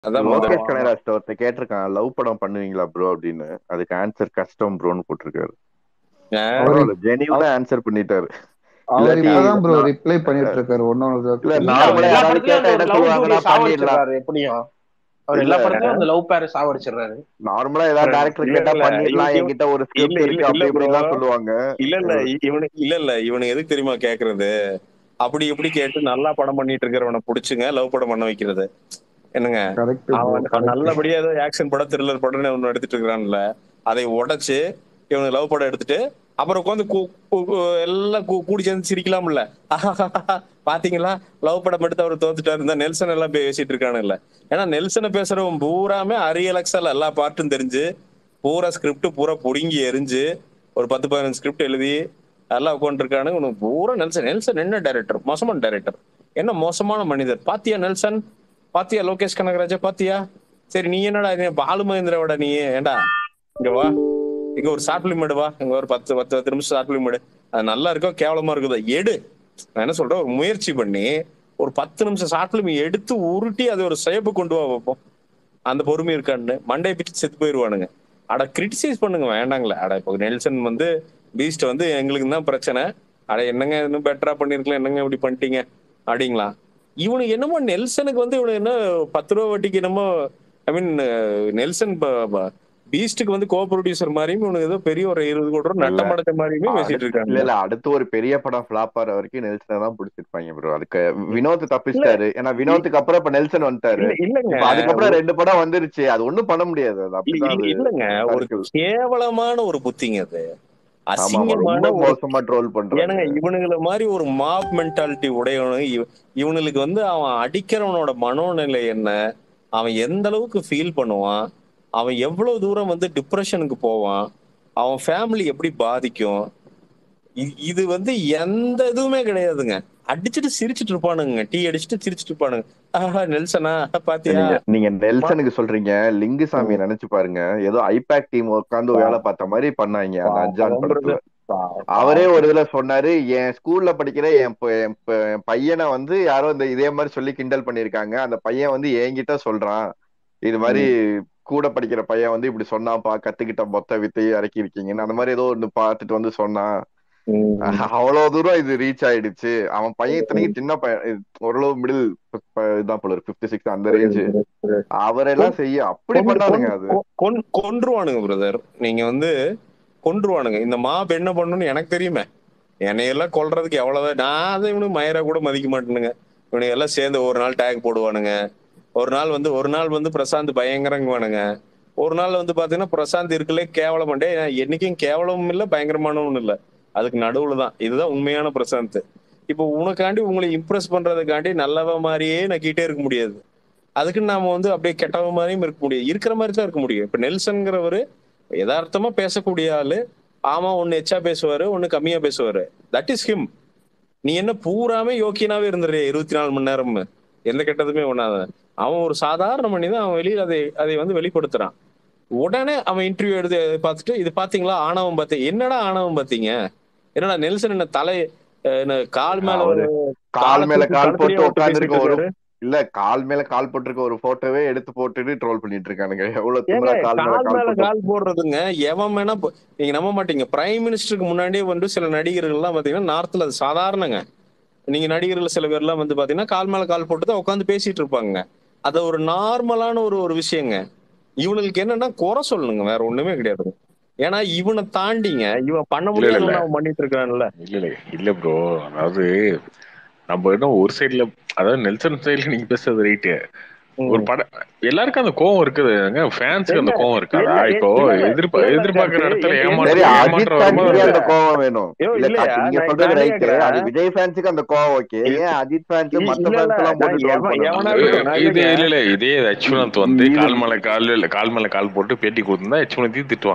அதான் முதல்ல லோகேஷ் கனகராஜ் ஒருத்தர் கேட்டிருக்கான் லவ் படம் பண்ணுவீங்களா ப்ரோ அப்படின்னு அதுக்கு ஆன்சர் கஷ்டம் ப்ரோன்னு போட்டிருக்காரு அவரு ஜெனியூனா ஆன்சர் பண்ணிட்டாரு அவர் இல்லாட்டி இப்பதான் ப்ரோ நான்- ரிப்ளை பண்ணிட்டு இருக்காரு ஒன்னொன்னு இல்ல இல்ல, நார்மலா அவர் எல்லா யாராவது படத்துலயும் கேட்டா அந்த என்ன love சொல்லுவாங்கன்னா story பண்ணிடலாம் சாவடிச்சிடுறாரு எப்படியும் அவர் எல்லா இல்ல. படத்துலயும் அந்த லவ் பேர சாவடிச்சிடுறாரு நார்மலா ஏதாவது டேரக்டர் இல்ல, கேட்டா இல்ல, பண்ணிடலாம் இவ- என்கிட்ட ஒரு இல்ல, ஸ்கிரிப்ட் இல்ல, இருக்கு இல்ல அப்படி இப்படி எல்லாம் bro. சொல்லுவாங்க இல்ல இல்ல இவனுக்கு இல்ல இல்ல இவனுக்கு எதுக்கு தெரியுமா கேக்குறது அப்படி இப்படி கேட்டு நல்லா படம் பண்ணிட்டு இருக்கிறவனை புடிச்சுங்க லவ் படம் பண்ண வைக்கிறது என்னங்க கரெக்ட் அவன் நல்லபடியா ஏதோ ஆக்ஷன் படம் த்ரில்லர் படம்னு ஒண்ணு எடுத்துட்டு இருக்கிறான்ல அதை உடைச்சு இவனுக்கு லவ் படம் எடுத்துட்டு அப்புறம் உட்காந்து எல்லாம் கூ- கூடி சேர்ந்து சிரிக்கலாம்ல பாத்தீங்களா லவ் படம் எடுத்து அவர் தோத்துட்டாரு இந்த நெல்சன் எல்லாம் பேசிட்டு இருக்கானுல்ல ஏன்னா நெல்சனை பேசுறவன் பூராமே அரியலக்ஸால எல்லா பாட்டும் தெரிஞ்சு பூரா ஸ்கிரிப்ட் பூரா புடுங்கி எரிஞ்சு ஒரு பத்து பதினஞ்சு ஸ்கிரிப்ட் எழுதி எல்லாம் உட்காந்துருக்கானு உனக்கு பூரா நெல்சன் நெல்சன் என்ன டைரக்டர் மோசமான டைரக்டர் என்ன மோசமான மனிதர் பாத்தியா நெல்சன் பாத்தியா லோகேஷ் கனகராஜா பாத்தியா சரி நீ என்னடா நீ பாலு மகேந்திராவோட நீ ஏண்டா இங்க வா இங்க ஒரு ஷார்ட் பிலிம் எடு வா இங்க ஒரு பத்து பத்து பத்து நிமிஷம் ஷார்ட் பிலிம் எடு அது நல்லா இருக்கோ கேவலமா இருக்குதோ எடு நான் என்ன சொல்றேன் ஒரு முயற்சி பண்ணி ஒரு பத்து நிமிஷம் ஷார்ட் பிலிம் எடுத்து உருட்டி அதை ஒரு சேப்பு கொண்டு வா வைப்போம் அந்த பொறுமை இருக்கான்னு மண்டே பிச்சு செத்து போயிருவானுங்க அட கிரிட்டிசைஸ் பண்ணுங்க வேண்டாங்களே அட இப்போ நெல்சன் வந்து பீஸ்ட் வந்து எங்களுக்கு தான் பிரச்சனை அட என்னங்க இன்னும் பெட்டரா பண்ணிருக்கலாம் என்னங்க இப்படி பண்ணிட்டீங்க அப்படிங்களா இவனுக்கு என்னமோ நெல்சனுக்கு வந்து இவனுக்கு என்ன பத்து ரூபா வட்டிக்கு என்னமோ ஐ மீன் நெல்சன் பீஸ்டுக்கு வந்து கோ ப்ரொடியூசர் மாதிரியும் இவனுக்கு ஏதோ பெரிய ஒரு இருபது கோடி ரூபா நட்டம் அடைச்ச மாதிரியுமே பேசிட்டு இல்ல இருக்காங்க இல்ல அடுத்து ஒரு பெரிய படம் ஃபிளாப் ஆற வரைக்கும் நெல்சனை தான் பிடிச்சிருப்பாங்க ப்ரோ அதுக்கு வினோத் தப்பிச்சிட்டாரு ஏன்னா வினோத்துக்கு அப்புறம் இப்ப நெல்சன் வந்துட்டாரு இல்ல இல்லங்க இப்ப அதுக்கப்புறம் ரெண்டு படம் வந்துருச்சு அது ஒண்ணும் பண்ண முடியாது அது இல்ல- அப்படிதான் இல்ல- அது இல்லங்க ஒரு circle. கேவலமான ஒரு புத்திங்க அது ஆமா ஆமா அசிங்கமான ரொம்ப ஒரு மோசமா ட்ரோல் ஏனுங்க பண்றாங்க இவனுங்கள மாதிரி ஒரு மாப் மென்டாலிட்டி உடையவனுங்க இவ- இவனுங்களுக்கு வந்து அவன் அடிக்கிறவனோட மனோநிலை என்ன அவன் எந்த அளவுக்கு ஃபீல் பண்ணுவான் அவன் எவ்வளவு தூரம் வந்து டிப்ரெஷனுக்கு போவான் அவன் ஃபேமிலி எப்படி பாதிக்கும் இ- இது வந்து எந்த இதுவுமே கிடையாதுங்க அடிச்சுட்டு சிரிச்சிட்டு இருப்பானுங்க டீ அடிச்சுட்டு சிரிச்சிட்டு இருப்பானுங்க ஆஹா நெல்சனா பாத்தியா நீங்க நீங்க நெல்சனுக்கு சொல்றீங்க லிங்குசாமி நினைச்சு பாருங்க ஏதோ ஐபேக் டீம் உட்காந்து வேலை பார்த்த மாதிரி பண்ணாங்க அந்த அஞ்சான் படத்துல அவரே ஒரு இதுல சொன்னாரு என் ஸ்கூல்ல படிக்கிற என் ப- என் ப- என் பையனை வந்து யாரோ இந்த இதே மாதிரி சொல்லி கிண்டல் பண்ணிருக்காங்க அந்த பையன் வந்து என்கிட்ட சொல்றான் இது மாதிரி கூட படிக்கிற பையன் வந்து இப்படி சொன்னாப்பா கத்துக்கிட்ட மொத்த வித்தையை இறக்கி இருக்கீங்கன்னு அந்த மாதிரி ஏதோ ஒண்ணு பார்த்துட்டு வந்து சொன்னான் ம். அவ்வளவு தூரம் இது ரீச் ஆயிடுச்சு அவன் பையன் இத்தனைக்கு சின்ன பையன் இது ஓரளவு மிடில் இதான் போல பிப்டி சிக்ஸ் அந்த ரேஞ்ச் அவரெல்லாம் செய்ய அப்படி கொன்று- பண்ணானுங்க அது கொன்று- கொன்- கொன்றுவானுங்க பிரதர் நீங்க வந்து கொன்றுவானுங்க இந்த மாப் என்ன பண்ணணும்னு எனக்கு தெரியுமே என்னையெல்லாம் கொல்றதுக்கு எவ்வளவுதான் நான் அதை இவனுக்கு மயிரா கூட மதிக்க மாட்டேனுங்க இவனுங்க எல்லாம் சேர்ந்து ஒரு நாள் டேக் போடுவானுங்க ஒரு நாள் வந்து ஒரு நாள் வந்து பிரசாந்த் பயங்கரங்குவானுங்க ஒரு நாள் வந்து பாத்தீங்கன்னா பிரசாந்த் இருக்கலே கேவலம் டேய், நான் என்னைக்கும் கேவலமும் இல்ல பயங்கரமானவும் இல்ல அதுக்கு நடுவுல தான் இதுதான் உண்மையான பிரசாந்த் இப்போ உனக்காண்டி உங்களை இம்ப்ரெஸ் பண்றதுக்காண்டி நல்லவ மாதிரியே நக்கிட்டே இருக்க முடியாது அதுக்கு நாம வந்து அப்படியே கெட்டவ மாதிரியும் இருக்க முடியும் இருக்கிற மாதிரி தான் இருக்க முடியும் இப்ப நெல்சன்ங்கிறவரு யதார்த்தமா பேசக்கூடிய ஆளு ஆமா ஒண்ணு எச்சா பேசுவாரு ஒண்ணு கம்மியா பேசுவாரு தட் இஸ் ஹிம் நீ என்ன பூராமே யோக்கியனாவே இருந்துரு இருபத்தி நாலு மணி நேரம் எந்த கெட்டதுமே ஒண்ணாத அவன் ஒரு சாதாரண மனிதன் அவன் வெளியில அதை அதை வந்து வெளிப்படுத்துறான் உடனே அவன் இன்டர்வியூ எடுத்து பார்த்துட்டு இது பாத்தீங்களா ஆணவம் பார்த்தீங்க என்னடா ஆணவம் பாத்தீங்க என்னடா நெல்சன் என்ன தலை அஹ், என்ன கால் மேல ஒரு கால் மேல தூக்கி கால் கழுத்துலயே போட்டு விட்டு உட்காந்துருக்க பேசிட்டு ஒரு இருக்காரு. இல்ல கால் மேல கால் போட்டிருக்க ஒரு போட்டோவே எடுத்து போட்டுட்டு ட்ரோல் பண்ணிட்டு இருக்கானுங்க எவ்வளவு ஏங்க திமிரா கால் மேல கால் கால் மேல போட்டு கால் போடுறதுங்க எவன் வேணா போ- நீங்க நம்ப மாட்டீங்க பிரைம் மினிஸ்டருக்கு முன்னாடியே வந்து சில நடிகர்கள் எல்லாம் பாத்தீங்கன்னா நார்த்ல அது சாதாரணங்க நீங்க நடிகர்கள் சில பேர்லாம் வந்து பாத்தீங்கன்னா கால் மேல கால் போட்டு தான் உட்காந்து பேசிட்டு இருப்பாங்க அது ஒரு நார்மலான ஒரு ஒரு விஷயங்க இவனுக்கு என்னன்னா குறை சொல்லணுங்க வேற ஒண்ணுமே கிடையாது ஏன்னா இவனை தாண்டிங்க இவன் பண்ண இல்ல, முடியாத இல்ல. அவன் பண்ணிட்டு இருக்கான்ல இல்ல இல்ல இல்ல ப்ரோ அதாவது நம்ம இன்னும் ஒரு சைடுல அதாவது நெல்சன் சைடுல நீங்க பேசுறது ரைட்டு ஒரு படம் எல்லாருக்கும் அந்த கோவம் இருக்குதுங்க ஃபேன்ஸுக்கு அந்த கோவம் இருக்காதா இல்ல, இப்போ இல்ல, இல்ல, எதிர்பா இல்ல, எதிர்பார்க்கிற இல்ல, இடத்துல இல்ல, ஏமாற்றம் சரி அஜித் ஏமாற்றம் ஃபேன்ஸுக்கு வரும்போது அந்த கோவம் வேணும் ஐயோ, இல்ல இல்லையா, கார்த்தி, நீங்க நான் சொல்றது நான் ரைட்டு கேக்குறேன். அது விஜய் ஃபேன்ஸுக்கு அந்த கோவம் ஓகே ஏன் அஜித் ஃபேன்ஸ் இல்ல, மத்த இல்ல, ஃபேன்ஸ் எல்லாம் போட்டு நான் ட்ரோல் எவன்- பண்ணணும் எவனா இது இருக்கட்டும், நான் இது இல்லைங்க. இல்ல இல்ல இதே யச்வந்த் வந்து இது- கால் மேல கால் இல்ல கால் மேல கால் போட்டு பேட்டி கொடுத்திருந்தா யச்வந்தையும் திட்டுவாங்க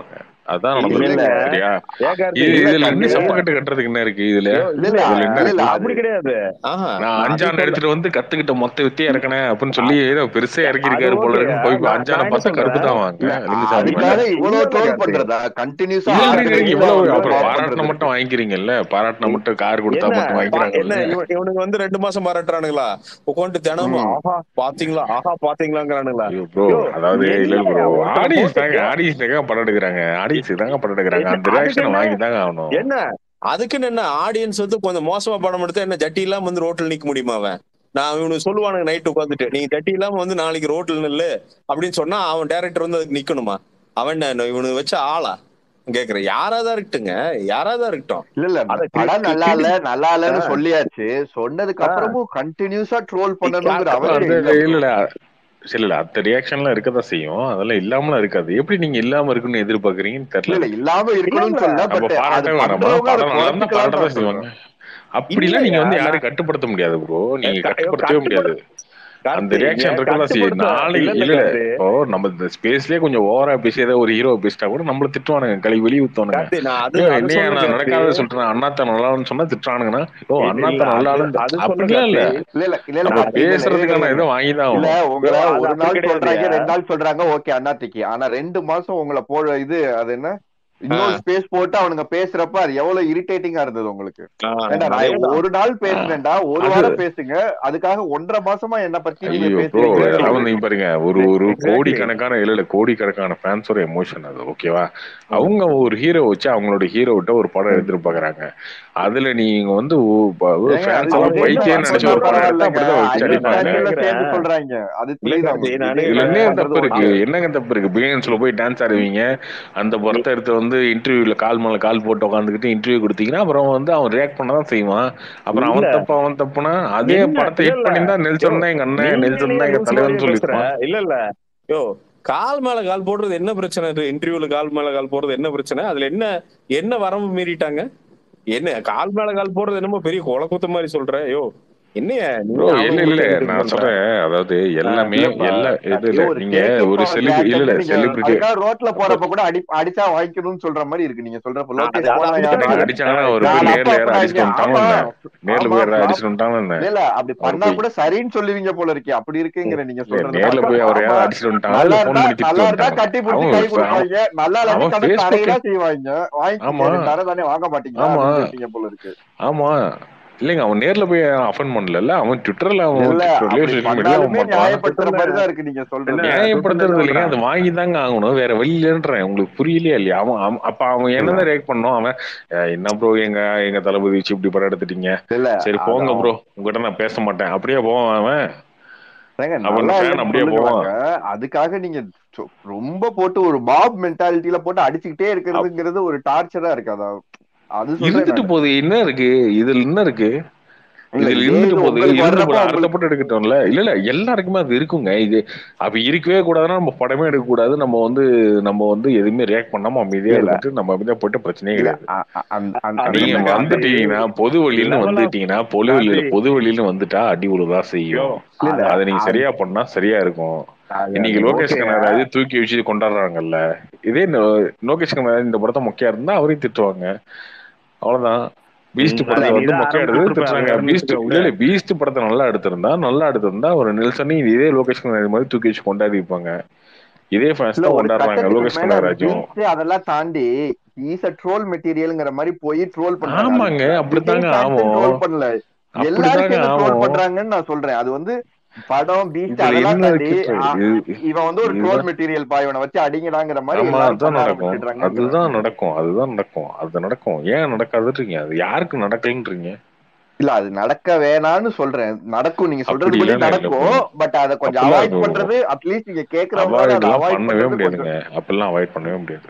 அதான் இல்ல, நடந்தது இல்ல. சரியா ஏன் கார்த்தி? இது இல்ல, இதுல இன்னும் கார்த்தி. சப்பக்கட்டு கட்டுறதுக்கு என்ன இருக்கு இதுல ஐயோ, இல்ல, இல்ல, இதுல என்ன இல்ல, இருக்கு இல்ல, அப்படி கிடையாது ஆஹா, நான் நான் அஞ்சாண்டு அது எடுத்துட்டு வந்து கத்துக்கிட்ட மொத்த வித்தியா இருக்கனே அப்படின்னு சொல்லி ஏதோ பெருசா இறக்கி இருக்காரு அது போல okay. இருக்குன்னு போய் நான் அஞ்சான என்ன பார்த்தா கருப்பு தான் வாங்க இல்ல, லிங்குசாமி அதுக்காக மேல இவ்வளவு இல்ல, ட்ரோல் கார்த்தி. பண்றதா கண்டினியூஸா இல்ல, ஆறு இல்ல, மணிக்கு இவ்வளவு இவ்வளவு அப்புறம் troll பாராட்டின பண்றது. மட்டும் வாங்கிக்கிறீங்கல்ல பாராட்டின மட்டும் கார் கொடுத்தா என்ன மட்டும் பா- என்ன வாங்கிக்கிறாங்கல்ல இவன்- இவனுக்கு வந்து ரெண்டு மாசம் பாராட்டுறானுங்களா உட்காந்து தினமும் ம். ஆஹா பாத்தீங்களா ஆஹா பாத்தீங்களாங்கிறானுங்களா ஐயோ ப்ரோ ஐயோ, அதாவது இல்ல என்ன ப்ரோ ஒருத்தன் ஆடியன்ஸ் போட்டு- தாங்க ஆடியன்ஸ் தாங்க படம் எடுக்கிறாங்க ஆடியன்ஸ் தாங்க படம் எடுக்கிறாங்க என்ன, அந்த ரியாக்ஷனை அதுக்கு வாங்கி தாங்க ஆகணும் என்ன அதுக்குன்னு என்ன ஆடியன்ஸ் வந்து கொஞ்சம் மோசமா படம் எடுத்தா என்ன ஜட்டி இல்லாம வந்து ரோட்ல நிக்க முடியுமா அவன் நான் இவனுக்கு சொல்லுவானுங்க நைட் உட்காந்துட்டு நீங்க ஜட்டி இல்லாம வந்து நாளைக்கு ரோட்ல நில்லு அப்படின்னு சொன்னா அவன் டேரக்டர் வந்து அதுக்கு நிக்கணுமா அவன் என்ன இவனுக்கு வச்ச ஆளா கேக்குறேன் யாராதான் இருக்கட்டுங்க யாராதான் இருக்கட்டும் இல்ல இல்ல அத படம் கிரி- நல்லா இல்ல கிரி- நல்லா இல்லன்னு ஆ. சொல்லியாச்சு சொன்னதுக்கு அப்புறமும் கண்டினியூஸா ட்ரோல் பண்ணணுங்கிற அது- அவசியம் அது இல்ல bro. இல்ல இல்ல சரி இல்ல அந்த ரியாக்ஷன்லாம் இருக்கதான் செய்யும் அதெல்லாம் இல்லாமலாம் இருக்காது எப்படி நீங்க இல்லாம இருக்குன்னு எதிர்பார்க்கறீங்கன்னு இல்ல தெரியல இல்ல இல்லாம இருக்கணும்னு இல்ல, சொல்ல அப்ப பட் அது பாராட்டவே வேணாமா பண்றவங்க அதை படம் நல்லா இருந்தா குறைச்சிக்கலாம் பாராட்டதான் தான் செய்வாங்க சொல்றேன் அப்படிலாம் நீங்க வந்து இல்லையா, யாரையும் கட்டுப்படுத்த முடியாது ப்ரோ நீங்க க- கட்டுப்படுத்தவே முடியாது அந்த கார்த்தி, ரியாக்ஷன் ஏன் இருக்கதான் செய்யும் கட்டுப்படுத்த- நாளைக்கு இல்ல, இல்ல, இல்ல இல்ல கார்த்தி. இப்போ நம்ம இந்த ஸ்பேஸ்லயே கொஞ்சம் ஓவரா பேசி ஏதாவது ஒரு ஹீரோ பேசிட்டா கூட நம்மள திட்டுவானுங்க கழி வெளிய ஊத்துவானுங்க கார்த்தி, நான் அது- ஐயோ, அது என்னையா சொல்ல நான் கார்த்தி. நடக்காத சொல்றேன் அண்ணாத்த நல்லான்னு சொன்னா திட்டுறானுங்கன்னா ஓ இல்ல, அண்ணாத்த இல்ல, நல்லா அது- அது சொல்ல அப்படிலாம் இல்ல கார்த்தி. இல்ல இல்ல இல்ல இல்ல நம்ம அது இல்ல, இல்ல, பேசுறதுக்கான இல்ல, இதை வாங்கிதான் இல்ல ஆகணும் உங்களை ஐயோ, அது ஒரு அப்படி நாள் கிடையாது. சொல்றாங்க ரெண்டு நாள் சொல்றாங்க ஓகே அண்ணாத்திக்கு ஆனா ரெண்டு மாசம் உங்களை போட இது அது என்ன இன்னொரு ஸ்பேஸ் போட்டு அவனுங்க பேசுறப்ப அது எவ்வளவு இரிட்டேட்டிங்கா இருந்தது உங்களுக்கு ஆ, ஏண்டா, நான் அதேதான். ஒரு நாள் பேசுனேன்டா ஒரு அது- வாரம் பேசுங்க அதுக்காக ஒன்றரை மாசமா என்ன பத்தி நீங்க ஐயோ ப்ரோ பேசுறீங்க அதெல்லாம் வந்து நீங்க பாருங்க ஒரு ஒரு Exactly. கோடிக்கணக்கான இல்ல இல்ல கோடிக்கணக்கான ஃபேன்ஸோட எமோஷன் அது ஓகேவா அவங்க ஒரு ஹீரோ வச்சு அவங்களோட ஹீரோ விட்ட ஒரு படம் எடுத்துட்டு பாக்குறாங்க அதுல நீங்க வந்து ஏங்க, ஃபேன்ஸ் அது எல்லாம் வந்து பைத்தியம் என்ன நினைச்சு ஒரு படம் எடுத்தா அப்படிதான் வச்சு ஐயோ, அடிப்பாங்க தண்ணியில கேக்குறேன். சேர்ந்து சொல்றாங்க அது இல்ல புரியுதா கார்த்தி, உங்களுக்கு? நானே இதுல என்ன பண்றது தப்பு இருக்கு ஒண்ணு. என்னங்க தப்பு இருக்கு பிகினன்ஸ்ல போய் டான்ஸ் ஆடுவீங்க அந்த படத்தை எடுத்து வந்து இன்டர்வியூல கால் மேல கால் போட்டு உட்காந்துக்கிட்டு இன்டர்வியூ கொடுத்தீங்கன்னா அப்புறம் வந்து அவன் ரியாக்ட் பண்ணதான் செய்வான் அப்புறம் அவன் இல்ல. தப்பு அவன் தப்புனா அதே என்ன? படத்தை இல்ல, ஹிட் இல்ல. பண்ணியிருந்தா நெல்சன் தான் எங்க அண்ணன் நெல்சன் தான் எங்க நீங்களே தலைவன் லூசு மாதிரியே பேசுற. சொல்லியிருப்பான் இல்ல இல்ல யோ கால் மேல கால் போடுறது என்ன பிரச்சனை இன்டர்வியூல கால் மேல கால் போடுறது என்ன பிரச்சனை அதுல என்ன என்ன வரம்பு மீறிட்டாங்க என்ன கால் மேல கால் போடுறது என்னமோ பெரிய கொலக்குத்த மாதிரி சொல்ற யோ என்னைய நீ ப்ரோ அவனுக்கு இல்ல இல்ல கொடுத்து நான் பண்ற? சொல்றேன் அதாவது எல்லாமே இல்லப்பா, எல்லா இது அது இல்ல ஒரு நீங்க கேக்கு ஒரு பா- செலிபிரிட்டி இல்ல இல்ல நீங்க செலிபிரிட்டி அதுக்காக ரோட்ல போறப்ப கூட அடி அடிச்சா வாங்கிக்கணும்னு சொல்ற மாதிரி இருக்கு நீங்க சொல்றப்ப அது- லோகேஷ் அது போனா அப்படித்தான் யாரு- அடிச்சாங்கன்னா ஒரு நாலு போய் அப்பா நேர்ல யாரும் அப்பா அடிச்சுட்டு ஆமா, வந்துட்டாங்க நேர்ல போய் யாரும் ஆமா, அடிச்சுட்டு வந்துட்டாங்க என்ன இல்ல இல்ல அப்படி அவர் பண்ணா போய் கூட சரின்னு சொல்லுவீங்க போல இருக்கே அப்படி இருக்குங்கிற நீங்க இல்ல, சொல்றது நேர்ல போய் அவர் யாரும் ஆமா, அடிச்சுட்டு வந்துட்டாங்க நல்லா இல்ல ஃபோன் இருந்தா பண்ணி நல்லா திட்டு இருந்தா வந்துட்டாங்க கட்டி பிடிச்சி அவன் கை இப்ப அவன் கொடுப்பாங்க நல்லா இல்லாட்டி அவன் தனக்கு Facebook- தரையெல்லாம் செய்வாங்க வாங்கி ஆமா. தர தானே வாங்க மாட்டீங்களா ஆமா. அப்படின்னு கேட்பீங்க போல இருக்கு ஆமா இல்லைங்க அவன் நேர்ல போய் அஃபன் பண்ணல அவன் ட்விட்டர்ல அவன் இல்ல ட்விட்டர்லயோ அப்படி சோஷியல் மீடியால அவன் பண்ணாலுமே பண்றான் நியாயப்படுத்துற மாதிரி தான் இருக்கு நீங்க சொல்றது என்ன? நியாயப்படுத்துறது இல்லைங்க சொல்றான். அது வாங்கி தாங்க ஆகணும் வேற வழி இல்லைன்றேன் உங்களுக்கு புரியலையா இல்லையா அவன் அவன்- அப்ப அவன் என்னதான் ரியாக்ட் பண்ணோம் அவன் "அஹ், என்ன ப்ரோ எங்க எங்க தளபதி வச்சு இப்படி படம் எடுத்துட்டீங்க இல்ல சரி போங்க அது ப்ரோ உங்ககிட்ட நான் பேச மாட்டேன் அப்படியே போவான் அவன் ஏங்க, அவன் நல்லா fan இல்லைன்னு அப்படியே சொல்லுங்களாங்க. அதுக்காக நீங்க சொ- ரொம்ப போட்டு ஒரு மாப் மென்டாலிட்டியில போட்டு அடிச்சுக்கிட்டே இருக்கிறதுங்கிறது ஒரு டார்ச்சரா இருக்கு அதான் அது சொல்றேன் இருந்துட்டு நானு. போகுது என்ன இருக்கு இதுல என்ன இருக்கு இல்ல, இதுல இதே இருந்துட்டு இது போகுது உங்களுக்கு இருந்து வர்றப்ப போது அடுத்த உங்களுக்கு- படம் எடுக்கட்டும்ல இல்ல இல்ல எல்லாருக்குமே அது இருக்குங்க இது அப்ப இருக்கவே கூடாதுன்னா நம்ம படமே எடுக்க கூடாது நம்ம வந்து நம்ம வந்து எதுவுமே ரியாக்ட் பண்ணாம அமைதியா இல்ல. இருந்துட்டு நம்ம அமைதியா போட்டு பிரச்சனையே இல்ல, கிடையாது அ- அ- அந்த- அந்த- அது நீங்க இல்ல, அந்த- கார்த்தி. வந்துட்டீங்கன்னா பொது வழியில level of- வந்துட்டீங்கன்னா பொது வழியில கார்த்தி. பொது வழியில வந்துட்டா அடி உழுதான் செய்யும் இல்ல, இல்ல, அதை நீங்க அது- சரியா பண்ணா சரியா இருக்கும் அது- இன்னைக்கு அது லோகேஷ் okay. கனகராஜ் தூக்கி வச்சு கொண்டாடுறாங்கல்ல இதே நோ- லோகேஷ் கனகராஜ் இந்த படத்தை மொக்கையா இருந்தா அவரையும் திட்டுவாங்க அவ்வளவுதான் பீஸ்ட் ம், படத்தை அதை வந்து நீதான் மொக்கையா எடுத்து ஆரம்பிச்சிருப்ப, திட்டுறாங்க அதை பீஸ்ட் ஆரம்பிச்சிருக்க இல்ல இல்ல பீஸ்ட் படத்தை நல்லா எடுத்திருந்தா நல்லா எடுத்திருந்தா ஒரு நெல்சனையும் இதே லோகேஷ் கனகராஜ் மாதிரி தூக்கி வச்சு கொண்டாடி இருப்பாங்க இதே ஃபேன்ஸ் இல்ல, தான் ஒரு கொண்டாடுறாங்க கட்டத்துக்கு லோகேஷ் மேல கனகராஜும் beats அதெல்லாம் தாண்டி ஈஸ் ட்ரோல் மெட்டீரியல்ங்கிற மாதிரி போய் ட்ரோல் பண்றாங்க ஆமாங்க, அப்படித்தாங்க ஆகும். ட்ரோல் பண்ணல அப்படிதாங்க எல்லாரும் ட்ரோல் ஆகும் பண்றாங்கன்னு நான் சொல்றேன் அது வந்து படம் பீஸ்ட் இதுல அதெல்லாம் என்ன தாண்டி இருக்கு ஆ, இது- இவன் வந்து ஒரு இதுதான். ட்ரோல் மெட்டீரியல் பா இவனை வச்சு அடிங்கடாங்கிற மாதிரி ஆமா எல்லாரும் அதுதான் பண்ண நடக்கும் ஆரம்பிச்சிடுறாங்க அதுதான் நடக்கும் அதுதான் நடக்கும் அது நடக்கும் ஏன் நடக்காதுன்றீங்க அது யாருக்கு நடக்கலன்றீங்க இல்ல அது நடக்க வேணாம்னு சொல்றேன் நடக்கும் நீங்க சொல்றது அப்படி படி இல்ல, இல்ல, நடக்கும் பட் அத கொஞ்சம் அப்படிலாம் அவாய்ட் இருக்கும். பண்றது அட்லீஸ்ட் நீங்க கேக்குறவங்க அவாய்ட் அதை எல்லாம் அவாய்ட் பண்ணவே பண்றது முடியாதுங்க கொஞ்சம் அப்பெல்லாம் அவாய்ட் பண்ணவே முடியாது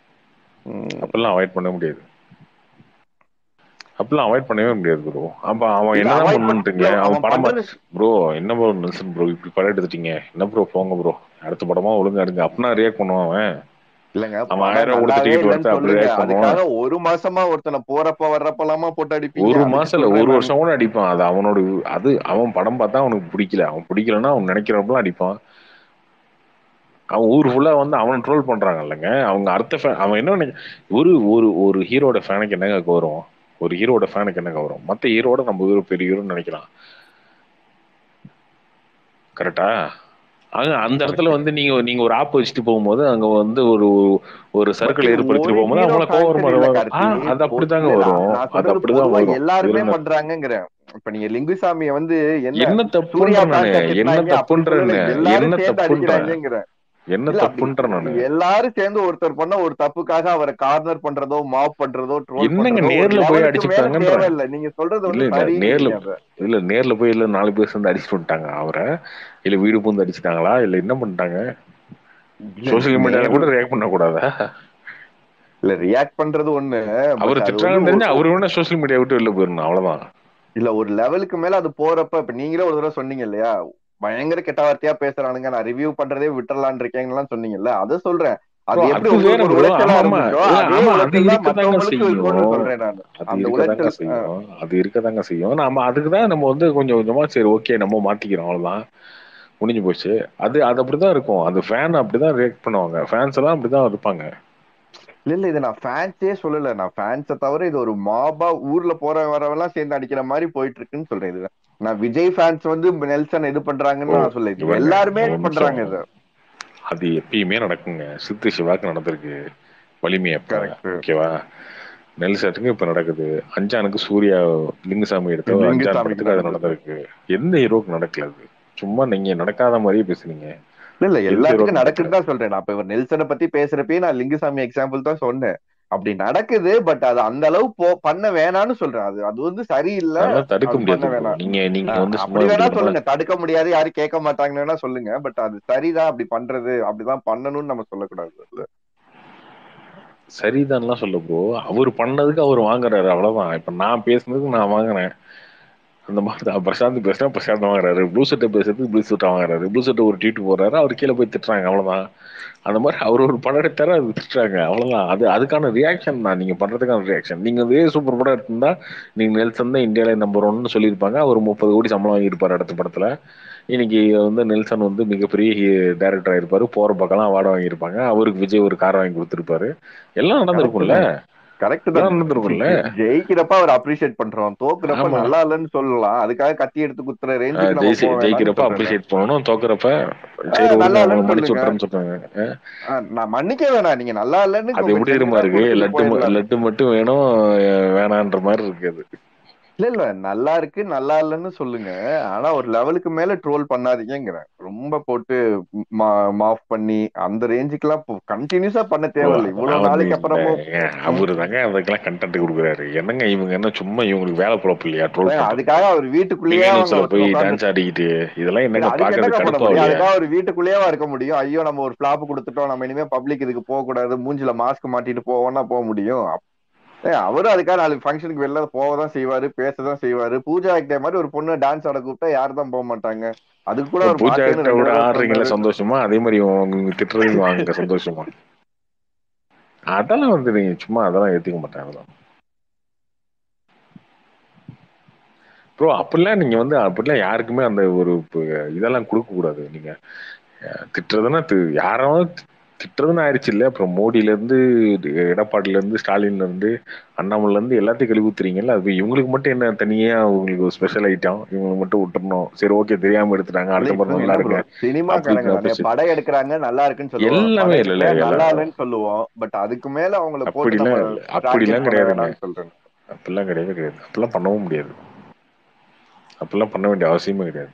ம். அப்பெல்லாம் அவாய்ட் பண்ணவே முடியாது அப்பெல்லாம் அவாய்ட் பண்ணவே முடியாது ப்ரோ அப்ப அவன் இல்ல, என்னதான் avoid பண்ணுன்றீங்க பண்ண- அவன் அவன் படம் பண்றது- ப்ரோ என்ன ப்ரோ நெல்சன் ப்ரோ இப்படி படம் எடுத்துட்டீங்க என்ன ப்ரோ போங்க ப்ரோ அடுத்த படமா ஒழுங்கா எடுங்க அப்படின்னா ரியாக்ட் பண்ணுவான் அவன் இல்லங்க அவன் படம் ஆயிரம் ரூபா கொடுத்து நல்லாவே ticket இல்லைன்னு எடுத்தா அப்படி சொல்லுங்க. react பண்ணுவான். அதுக்காக ஒரு மாசமா ஒருத்தனை போறப்ப வர்றப்பலாமா போட்டு அடிப்பீங்க ஒரு அதுக்கு மாசம் இல்ல சொல்றேன் ஒரு நானு. வருஷம் கூட அடிப்பான் அது அவனோட அது அவன் படம் பார்த்தா அவனுக்கு பிடிக்கல அவன் பிடிக்கலன்னா அவன் நினைக்கிறப்பெல்லாம் அடிப்பான் அவன் ஊர் ஃபுல்லா வந்து அவனை ட்ரோல் பண்றாங்க இல்லைங்க அவங்க அர்த்த fan- அவன் என்ன நினைக்க- ஒரு ஒரு ஒரு ஹீரோட ஃபேனுக்கு என்னங்க வரும் ஒரு ஹீரோட ஃபேனுக்கு என்னங்க வரும் மத்த ஹீரோட நம்ம ஹீரோ பெரிய ஹீரோன்னு நினைக்கலாம் கரெக்டா அங்க அந்த இடத்துல வந்து நீங்க நீங்க ஒரு ஆப் வச்சுட்டு போகும்போது அங்க வந்து ஒரு ஒரு சர்க்கிள் But ஏற்படுத்திட்டு ஒரு போகும்போது hero அவங்கள கோவம் factor வரும் இல்ல வரும். கார்த்தி. ஆ, அது அப்படிதாங்க இல்ல, வரும் நான் அது சொல்றது அப்படிதான் பொதுவா வரும் எல்லாருமே இதுல என்ன- பண்றாங்கிறேன் இப்ப நீங்க லிங்குசாமிய வந்து என்ன என்ன சூர்யா தப்புன்ற நானு fans அ என்ன திட்டுனாங்க, அப்படி தப்புன்றேன்னு சொல்லல. எல்லாரும் என்ன சேர்ந்து தப்புன்ற அடிக்கிறாங்கங்கிறேன். என்ன இல்ல, அப்படி தப்புன்ற நானு எல்லாரும் சேர்ந்து ஒருத்தர் பண்ண ஒரு தப்புக்காக அவரை கார்னர் பண்றதோ மாப் பண்றதோ ட்ரோல் என்னங்க பண்றதோ ஒரு நேர்ல போய் level க்கு மேல அடிச்சுட்டாங்கன்ற தேவையில்ல நீங்க சொல்றது இல்ல வந்து இல்ல சரி நேர்ல இல்ல நேர்ல போய் இல்ல நாலு பேர் சேர்ந்து அடிச்சுட்டு வந்துட்டாங்க அவரை இல்ல வீடு பூந்து அடிச்சுட்டாங்களா இல்ல என்ன பண்ணிட்டாங்க சோசியல் மீடியால கூட ரியாக்ட் பண்ண கூடாதா இல்ல ரியாக்ட் பண்றது ஒண்ணு but அவர் அது திட்டுறாங்கன்னு வந்து தெரிஞ்சா அவரு வேணா சோசியல் மீடியா விட்டு வெளில போயிடணும் அவ்வளவுதான் இல்ல ஒரு லெவலுக்கு மேல அது போறப்ப இப்ப நீங்களே ஒரு தடவை சொன்னீங்க இல்லையா பயங்கர கெட்ட வார்த்தையா பேசுறானுங்க நான் ரிவ்யூ பண்றதே விட்டுறலாம்னு இருக்கேங்கலாம் சொன்னீங்கல்ல அதை சொல்றேன் அது Bro, எப்படி அது வேற உங்களுக்கு ஒரு bro. உளைச்சலா ஆமா, ஆமா. இருந்துச்சோ இல்ல, அதே ஆமா, அது உளைச்சல் தான் இருக்கதாங்க மத்தவங்களுக்கும் இருக்கும்னு செய்யும். சொல்றேன் நான் அது அந்த இருக்கதாங்க உளைச்சல் செய்யும் அது இருக்கதாங்க செய்யும் நாம அதுக்குதான் நம்ம வந்து கொஞ்சம் கொஞ்சமா சரி ஓகே நம்ம மாத்திக்கிறோம் அவ்வளவுதான் முடிஞ்சு போச்சு அது அது அப்படிதான் இருக்கும் அது ஃபேன் அப்படிதான் ரியாக்ட் பண்ணுவாங்க ஃபேன்ஸ் எல்லாம் அப்படிதான் இருப்பாங்க இல்ல இல்ல இது நான் ஃபேன்ஸே சொல்லல நான் ஃபேன்ஸை தவிர இது ஒரு மாபா ஊர்ல போற வரவெல்லாம் சேர்ந்து அடிக்கிற மாதிரி போயிட்டு இருக்குன்னு சொல்றேன் இது நான் விஜய் ஃபேன்ஸ் வந்து நெல்சன் இது பண்றாங்கன்னு நான் சொல்ல இது இவங்க எல்லாருமே ஒரு நிமிஷம். பண்றாங்க இது அது எப்பயுமே நடக்குங்க சித்து சிவாக்கு நடந்திருக்கு வலிமை அப்ப Correct. ஓகேவா நெல்சனுக்கு இப்ப நடக்குது அஞ்சானுக்கு சூர்யா லிங்குசாமி எடுத்த ஒரு அஞ்சான் லிங்குசாமிக்கு படத்துக்கு அது நடந்தது. நடந்திருக்கு எந்த ஹீரோக்கு நடக்கல அது சும்மா நீங்க நடக்காத மாதிரியே பேசுனீங்க இல்ல இல்ல எந்த எல்லாத்துக்கும் hero நடக்குன்னு தான் சொல்றேன் நான் இப்ப இவர் நெல்சனை பத்தி பேசுறப்பயே நான் லிங்குசாமி எக்ஸாம்பிள் தான் சொன்னேன் அப்படி நடக்குது பட் அது அந்த அளவு போ பண்ண வேணாம்னு சொல்றேன் அது அது வந்து சரியில்லை அதெல்லாம் தடுக்க அது முடியாது பண்ண bro. வேணாம். நீங்க நீங்க ஆஹ் வந்து சும்மா அப்படி வேணா இப்படி சொல்லுங்க தடுக்க முடியாது யாரும் கேட்க மாட்டாங்கன்னு வேணா சொல்லுங்க பட் அது சரிதான் அப்படி பண்றது அப்படிதான் பண்ணணும்னு நம்ம சொல்லக்கூடாது சரிதான்லாம் சொல்ல ப்ரோ அவர் பண்ணதுக்கு அவர் வாங்குறாரு அவ்வளவுதான் இப்ப நான் பேசுனதுக்கு நான் வாங்குறேன் அந்த மாதிரி தான் பிரசாந்த் பேசுனா பிரசாந்த் வாங்குறாரு ப்ளூ சட்டை பேசுறதுக்கு ப்ளூ சட்டை வாங்குறாரு ப்ளூ சட்டை ஒரு ட்வீட் போடுறாரு அவர் கீழே போய் திட்டுறாங்க அவ்வளவுதான் அந்த மாதிரி அவர் ஒரு படம் எடுத்தாரு அது திட்டுறாங்க அவ்வளவுதான் அது அதுக்கான ரியாக்ஷன் தான் நீங்க பண்றதுக்கான ரியாக்ஷன் நீங்க இதே சூப்பர் படம் எடுத்திருந்தா நீங்க நெல்சன் தான் இந்தியாவில நம்பர் ஒன்னு சொல்லியிருப்பாங்க அவர் முப்பது கோடி சம்பளம் வாங்கியிருப்பாரு அடுத்த படத்துல இன்னைக்கு வந்து நெல்சன் வந்து மிகப்பெரிய டைரக்டர் ஆயிருப்பாரு போற பக்கம்லாம் அவார்டு வாங்கியிருப்பாங்க அவருக்கு விஜய் ஒரு கார் வாங்கி கொடுத்திருப்பாரு எல்லாம் நடந்திருக்கும்ல கரெக்ட் எல்லாம் தான் நடந்திருக்கும்ல ஜெயிக்கிறப்ப அவர் அப்ரிஷியேட் பண்றோம் தோக்குறப்ப ஆமா. நல்லா இல்லைன்னு சொல்லலாம் அதுக்காக கத்தி எடுத்து குத்துற அஹ் ரேஞ்சுக்கு நம்ம ஜெயிச்சு- போக வேணாம்னு ஜெயிக்கிறப்ப சொல்றேன். அப்ரிஷியேட் பண்ணணும் தோக்குறப்ப சரி ஆஹ் ஒரு நல்லா அவங்க இல்லைன்னு மன்னிச்சு சொல்லுங்க. விட்டுறேன்னு சொல்றாங்க ஆஹ் நான் மன்னிக்க வேணாம் நீங்க நல்லா இல்லைன்னு அது எப்படி தெரியுமா இருக்கு கொடுத்துட்டு லட்டு ம- போயிடலாம். லட்டு மட்டும் வேணும் அஹ் வேணான்ற மாதிரி இருக்கு அது இல்ல இல்ல நல்லா இருக்கு நல்லா இல்லைன்னு சொல்லுங்க ஆனா ஒரு லெவலுக்கு மேல ட்ரோல் பண்ணாதீங்கிறேன் ரொம்ப போட்டு மாஃப் பண்ணி அந்த ரேஞ்சுக்கு எல்லாம் கண்டினியூஸா பண்ண தேவையில்லை இவ்வளவு நாளைக்கு அப்புறமும் அவரு தாங்க அதுக்கெல்லாம் கண்டென்ட் கொடுக்குறாரு என்னங்க இவங்க என்ன சும்மா இவங்களுக்கு வேலை பொழப்பு இல்லையா ட்ரோல் அதுக்காக அவர் வீட்டுக்குள்ளேயே அவங்க போய் உட்கார்ந்து- டான்ஸ் ஆடிக்கிட்டு இதெல்லாம் என்னங்க அதுக்கு பாக்குறது என்னங்க பண்ண கடுப்பா முடியும் இல்லையா அதுக்காக ஒரு வீட்டுக்குள்ளேயே இருக்க முடியும் ஐயோ நம்ம ஒரு பிளாப் கொடுத்துட்டோம் நம்ம இனிமே பப்ளிக் இதுக்கு போக கூடாது மூஞ்சில மாஸ்க் மாட்டிட்டு போவோம்னா போக முடியும் அப்- ஏய், அவரும் அதுக்காக நாளைக்கு ஃபங்க்ஷனுக்கு வெளில போகதான் செய்வாரு பேசதான் செய்வாரு பூஜா ஆக்டே மாதிரி ஒரு பொண்ணு டான்ஸ் ஆட கூப்பிட்டா யாரும் தான் போக மாட்டாங்க அதுக்கு கூட அவர் பூஜா மாட்டேன்னு ரெண்டு விட தடவை ஆடுறீங்களா சொன்னாரு. சந்தோஷமா அதே மாதிரி உங்க திட்டுறதுக்கு வாங்க சந்தோஷமா அதெல்லாம் வந்து நீங்க சும்மா அதெல்லாம் ஏத்துக்க மாட்டாங்க அதெல்லாம் ப்ரோ அப்படிலாம் நீங்க வந்து அப்படிலாம் யாருக்குமே அந்த ஒரு இப்ப இதெல்லாம் கொடுக்க கூடாது நீங்க அஹ், திட்டுறதுன்னா தி- யாராவது தி- திட்டுறதுன்னு ஆயிடுச்சு இல்ல அப்புறம் மோடியில இருந்து எடப்பாடியில இருந்து ஸ்டாலின்ல இருந்து அண்ணாமலைல இருந்து எல்லாத்தையும் கழுவி ஊத்துறீங்கல்ல அது இவங்களுக்கு மட்டும் என்ன தனியா உங்களுக்கு ஒரு ஸ்பெஷல் ஐட்டம் இவங்களுக்கு மட்டும் விட்டுறணும் சரி ஓகே தெரியாம எடுத்துட்டாங்க அடுத்த இல்ல, படம் நல்லா இல்ல bro. இருக்கு சினிமாக்காரங்க அப்படி நிறைய படம் எடுக்கிறாங்க நல்லா இருக்குன்னு சொல்லுவோம் எல்லாமே படம் இல்ல, இல்ல, எடுக்கல, நல்லா எல்லாம். இல்லைன்னு சொல்லுவோம் பட் அதுக்கு மேல அவங்கள போட்டு அப்படிலாம் நம்ம இல்ல. அப்படிலாம் practice பண்ண கிடையாதுங்க. வேணாம்னு சொல்றேன் அப்படிலாம் கிடையவே கிடையாது அப்படிலாம் பண்ணவும் முடியாது அப்படிலாம் பண்ண வேண்டிய அவசியமே கிடையாது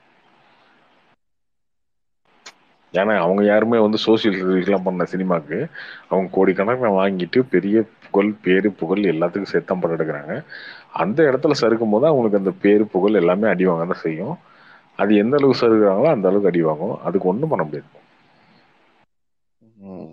ஏன்னா அவங்க யாருமே வந்து சோசியல் சர்வீஸ்லாம் பண்ண சினிமாக்கு அவங்க கோடிக்கணக்கில் வாங்கிட்டு பெரிய புகழ் பேரு புகழ் எல்லாத்துக்கும் சேர்த்து தான் படம் எடுக்கிறாங்க அந்த இடத்துல சறுக்கும் போது அவங்களுக்கு அந்த பேரு புகழ் எல்லாமே அடி வாங்க தான் செய்யும் அது எந்த அளவுக்கு சறுக்குறாங்களோ அந்த அளவுக்கு அடி வாங்கும் அதுக்கு ஒன்றும் பண்ண முடியாது ம்.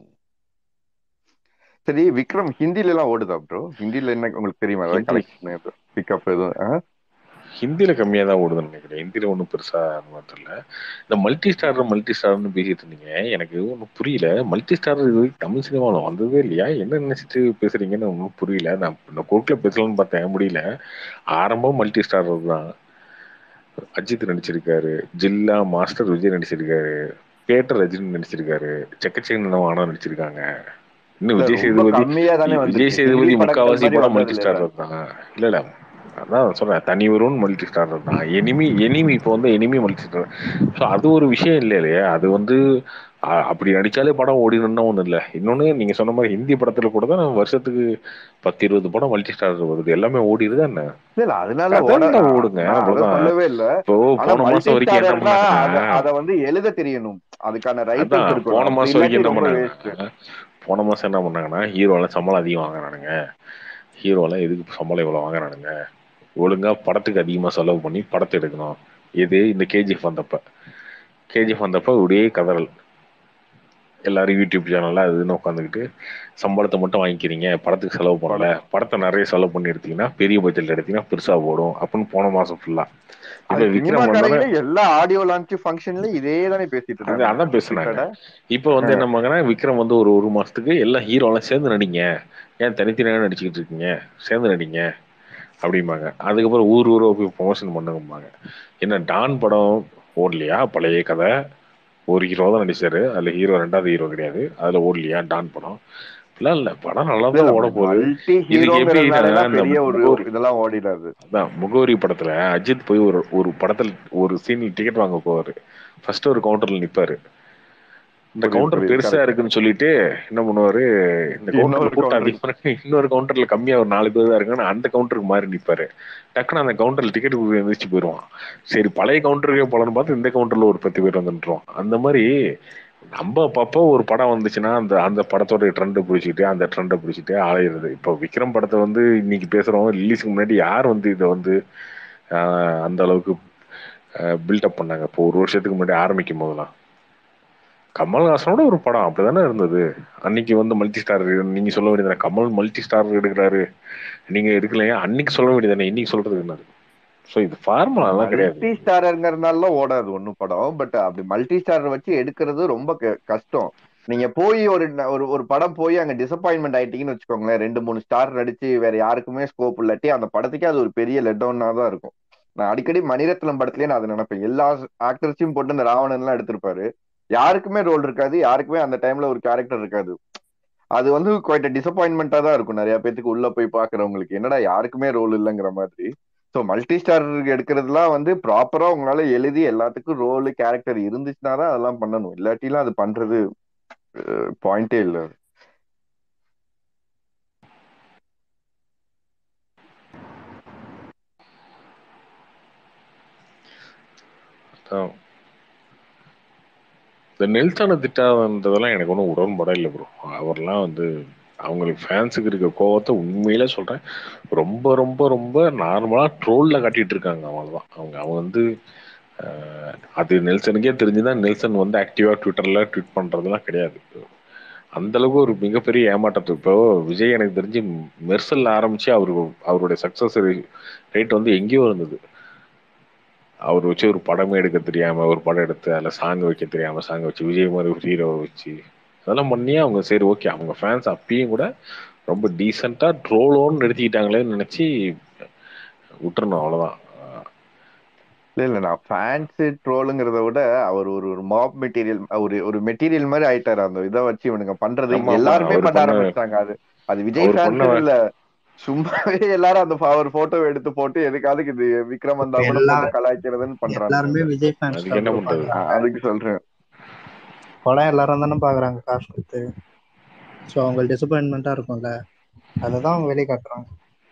சரி விக்ரம் ஹிந்தில எல்லாம் ஓடுதா ப்ரோ ஹிந்தில என்ன உங்களுக்கு தெரியுமா ஏதாவது ஹிந்தி. கலெக்ஷன் பிக்கப் எதுவும் ஆ? ஹிந்தியில கம்மியா தான் ஓடுதுன்னு நினைக்கிறேன் ஹிந்தியில ஒன்றும் பெருசா அந்த மாதிரி தெரியல இந்த மல்டி ஸ்டார் மல்டி ஸ்டார்னு பேசிட்டு இருந்தீங்க எனக்கு ஒன்றும் புரியல மல்டி ஸ்டார் இது வரைக்கும் தமிழ் சினிமாவில் வந்ததே இல்லையா என்ன நினைச்சிட்டு பேசுறீங்கன்னு ஒன்றும் புரியல நான் இந்த கோர்ட்ல பேசலாம்னு பார்த்தேன் முடியல ஆரம்பம் மல்டி ஸ்டார் தான் அஜித் நடிச்சிருக்காரு ஜில்லா மாஸ்டர் விஜய் நடிச்சிருக்காரு கேட்ட ரஜினி நடிச்சிருக்காரு செக்கச்சேன் ஆனா நடிச்சிருக்காங்க இன்னும் இல்ல, விஜய் ரொம்ப சேதுபதி கம்மியா தானே விஜய் வந்துச்சு. சேதுபதி ஹிந்தி படங்கள் முக்காவாசி மாதிரி படம் வந்தது மல்டி ஸ்டார் தான் இல்ல இல்ல அதான் சொல்றேன் தனி ஒருவன் மல்டி ஸ்டார் தான் எனிமி எனிமி இப்போ வந்து எனிமி மல்டி ஸ்டார் ஸோ அது ஒரு விஷயம் இல்லை இல்லையா அது வந்து அ- அப்படி நடிச்சாலே படம் ஓடினு ஒன்றும் இல்லை இன்னொன்னு நீங்க சொன்ன மாதிரி ஹிந்தி படத்துல கூட தான் வருஷத்துக்கு பத்து இருபது படம் மல்டி ஸ்டார் வருது எல்லாமே ஓடிடுதா என்ன இல்ல இல்ல அதனால அதான் ஓட- ஓடுங்க, நான் அதை அவ்வளவுதான். சொல்லவே இல்ல இப்போ ஆனா போன மாசம் வரைக்கும் என்ன multi-starrer-னா அத பண்ணாங்க அத வந்து எழுத தெரியணும் அதுக்கான அதான் ரைட்டர்ஸ் இருக்கணும் போன அப்படி மாசம் வரைக்கும் என்ன இல்லாட்டி ரொம்ப பண்ணாங்க waste. போன மாசம் என்ன பண்ணாங்கன்னா ஹீரோலாம் சம்பளம் அதிகம் வாங்குறானுங்க ஹீரோலாம் எதுக்கு சம்பளம் இவ்வளவு வாங்குறானுங்க ஒழுங்கா படத்துக்கு அதிகமா செலவு பண்ணி படத்தை எடுக்கணும் எது இந்த கேஜிஎஃப் வந்தப்ப கேஜிஎஃப் வந்தப்ப ஒரே கதறல் எல்லாரும் யூடியூப் சேனல்ல அதுன்னு உட்காந்துக்கிட்டு சம்பளத்தை மட்டும் வாங்கிக்கிறீங்க படத்துக்கு செலவு பண்ணல படத்தை நிறைய செலவு பண்ணி எடுத்தீங்கன்னா பெரிய பட்ஜெட்ல எடுத்தீங்கன்னா பெருசா போடும் அப்படின்னு போன மாசம் ஃபுல்லா அது இப்ப சினிமா விக்ரம் வந்தோடனே கடையில எல்லா ஆடியோ லான்ச் ஃபங்க்ஷன்ல இதே தானே பேசிட்டு அது இருக்காங்க அதான் பேசுனாங்க கடை. இப்போ வந்து என்ன பண்ணாங்கன்னா விக்ரம் வந்து ஒரு ஒரு மாசத்துக்கு எல்லா ஹீரோலாம் சேர்ந்து நடிங்க ஏன் தனித்தனியாக நடிச்சுக்கிட்டு இருக்கீங்க சேர்ந்து நடிங்க அப்படிம்பாங்க அதுக்கப்புறம் ஊர் ஊரா போய் ப்ரொமோஷன் பண்ணுங்கம்பாங்க என்ன டான் படம் ஓடலையா பழைய கதை ஒரு ஹீரோ தான் நடிச்சாரு அதுல ஹீரோ ரெண்டாவது ஹீரோ கிடையாது அதுல ஓடலையா டான் படம் இல்ல இல்ல படம் நல்லா இல்ல, தான் ஓட போகுது multi இதுக்கு எப்படி hero-ங்கிறதுனால இந்த பெரிய ஒரு ஒரு- இதெல்லாம் ஓடிடாது அதான் முகவரி படத்துல அஜித் போய் ஒரு ஒரு படத்துல ஒரு சீனில் டிக்கெட் வாங்க போவாரு ஃபர்ஸ்ட் ஒரு கவுண்டர்ல நிப்பாரு இந்த புரியுது, கவுண்டர் புரியுது, பெருசா correct. இருக்குன்னு சொல்லிட்டு என்ன பண்ணுவாரு இந்த கவுண்டர்ல இன்னொரு கூட்டம் counter. அதிகமா இருக்கு இன்னொரு கவுண்டர்ல கம்மியா ஒரு நாலு பேர் தான் இருக்குன்னு அந்த கவுண்டருக்கு மாறி நிப்பாரு டக்குன்னு அந்த கவுண்டர்ல டிக்கெட் எந்திரிச்சு போயிடுவான் சரி பழைய கவுண்டருக்கே போலன்னு பார்த்து இந்த கவுண்டர்ல ஒரு பத்து பேர் வந்துட்டுருவோம் அந்த மாதிரி நம்ம அப்பப்போ ஒரு படம் வந்துச்சுன்னா அந்த அந்த படத்தோட ட்ரெண்டை பிடிச்சிட்டு அந்த ட்ரெண்டை பிடிச்சிட்டு ஆளையிறது இப்போ விக்ரம் படத்தை வந்து இன்னைக்கு பேசுறோம் ரிலீஸுக்கு முன்னாடி யார் வந்து இதை வந்து ஆஹ், அந்த அளவுக்கு பில்டப் பண்ணாங்க இப்போ ஒரு வருஷத்துக்கு முன்னாடி ஆரம்பிக்கும் போதெல்லாம் கமல்ஹாசனோட ஒரு படம் அப்படிதானே இருந்தது அன்னைக்கு வந்து மல்டி ஸ்டார் நீங்க சொல்ல வேண்டியதானே கமல் மல்டி ஸ்டார் எடுக்கிறாரு நீங்க எடுக்கலையா அன்னைக்கு சொல்ல வேண்டியதானே இன்னைக்கு சொல்றது என்னது ஸோ இது ஃபார்முலாலாம் கிடையாது மல்டி ஸ்டாரர்ங்கிறதுனால ஓடாது ஒன்னும் படம் பட் அப்படி மல்டி ஸ்டாரர் வச்சு எடுக்கிறது ரொம்ப க- கஷ்டம் நீங்க போய் ஒரு ந- ஒரு ஒரு படம் போய் அங்க டிசப்பாயின்மெண்ட் ஆயிட்டீங்கன்னு வச்சுக்கோங்களேன் ரெண்டு மூணு ஸ்டார் நடிச்சு வேற யாருக்குமே ஸ்கோப் இல்லாட்டி அந்த படத்துக்கே அது ஒரு பெரிய லெட் டவுனா தான் இருக்கும் நான் அடிக்கடி மணிரத்னம் படத்துலயே நான் அதை நினைப்பேன் எல்லா ஆக்டர்ஸையும் போட்டு இந்த ராவணன் எல்லாம் எடுத்திருப்பாரு யாருக்குமே ரோல் இருக்காது யாருக்குமே அந்த டைம்ல ஒரு கேரக்டர் இருக்காது அது வந்து குவைட் டிசப்பாயின்மெண்டா தான் இருக்கும் நிறைய பேத்துக்கு உள்ள போய் பாக்குறவங்களுக்கு என்னடா யாருக்குமே ரோல் இல்லைங்கிற மாதிரி ஸோ மல்டி ஸ்டார் எடுக்கிறதுலாம் வந்து ப்ராப்பரா உங்களால எழுதி எல்லாத்துக்கும் ரோல் கேரக்டர் இருந்துச்சுன்னா தான் அதெல்லாம் பண்ணணும் இல்லாட்டிலாம் அது பண்றது பாயிண்டே இல்ல அதான். இந்த நெல்சனை திட்டாதன்றதெல்லாம் எனக்கு ஒன்றும் உடன்படே இல்லை ப்ரோ அவர்லாம் வந்து அவங்களுக்கு ஃபேன்ஸுக்கு இருக்க கோவத்தை உண்மையிலே சொல்றேன் ரொம்ப ரொம்ப ரொம்ப நார்மலா ட்ரோல்ல காட்டிட்டு இருக்காங்க அவ்வளவுதான் அவங்க அவங்க வந்து ஆஹ், அது நெல்சனுக்கே தெரிஞ்சுதான் நெல்சன் வந்து ஆக்டிவா ட்விட்டர்ல ட்வீட் பண்றதெல்லாம் கிடையாது அந்த அளவுக்கு ஒரு மிகப்பெரிய ஏமாற்றத்து இப்போ விஜய் எனக்கு தெரிஞ்சு மெர்சல்ல ஆரம்பிச்சு அவரு அவருடைய சக்சஸ் ரேட் வந்து எங்கேயோ இருந்தது அவர் வச்சு ஒரு படமே எடுக்க தெரியாம ஒரு படம் எடுத்து அதில் சாங் வைக்க தெரியாம சாங் வச்சு விஜய் மாதிரி ஒரு ஹீரோவை வச்சு அதெல்லாம் பண்ணி அவங்க சரி ஓகே அவங்க ஃபேன்ஸ் அப்பயும் கூட ரொம்ப டீசெண்டா ட்ரோலோன்னு நிறுத்திக்கிட்டாங்களேன்னு நினைச்சு விட்டுறணும் அவ்வளவுதான் இல்ல இல்ல நான் ஃபேன்ஸ் ட்ரோலுங்கிறத விட அவர் ஒரு ஒரு மாப் மெட்டீரியல் ஒரு ஒரு மெட்டீரியல் மாதிரி ஆயிட்டாரு அந்த இதை வச்சு இவனுங்க பண்றது ஆமா, ஆமா. எல்லாருமே அவர் பண்ண பண்ண- ஆரம்பிச்சிட்டாங்க அது அது விஜய் அவர் ஃபேன்ஸ் பண்ண- இல்ல சும்மாவே எல்லாரும் அந்த ப- ஒரு போட்டோ எடுத்து போட்டு எதுக்காவது இது விக்ரம் வந்தா கூட எல்லா- போட்டு கலாய்க்கிறதுன்னு பண்றாங்க எல்லாருமே விஜய் ஃபேன்ஸ் அதுக்கு என்ன பண்றது? ஆ, அதுக்கு சொல்றேன் படம் எல்லாரும் தானே பாக்குறாங்க காசு கொடுத்து ஸோ அவங்களுக்கு டிசப்பாயின்மெண்ட்டாக இருக்கும்ல அதை தான் அவங்க வெளியே காட்டுறாங்க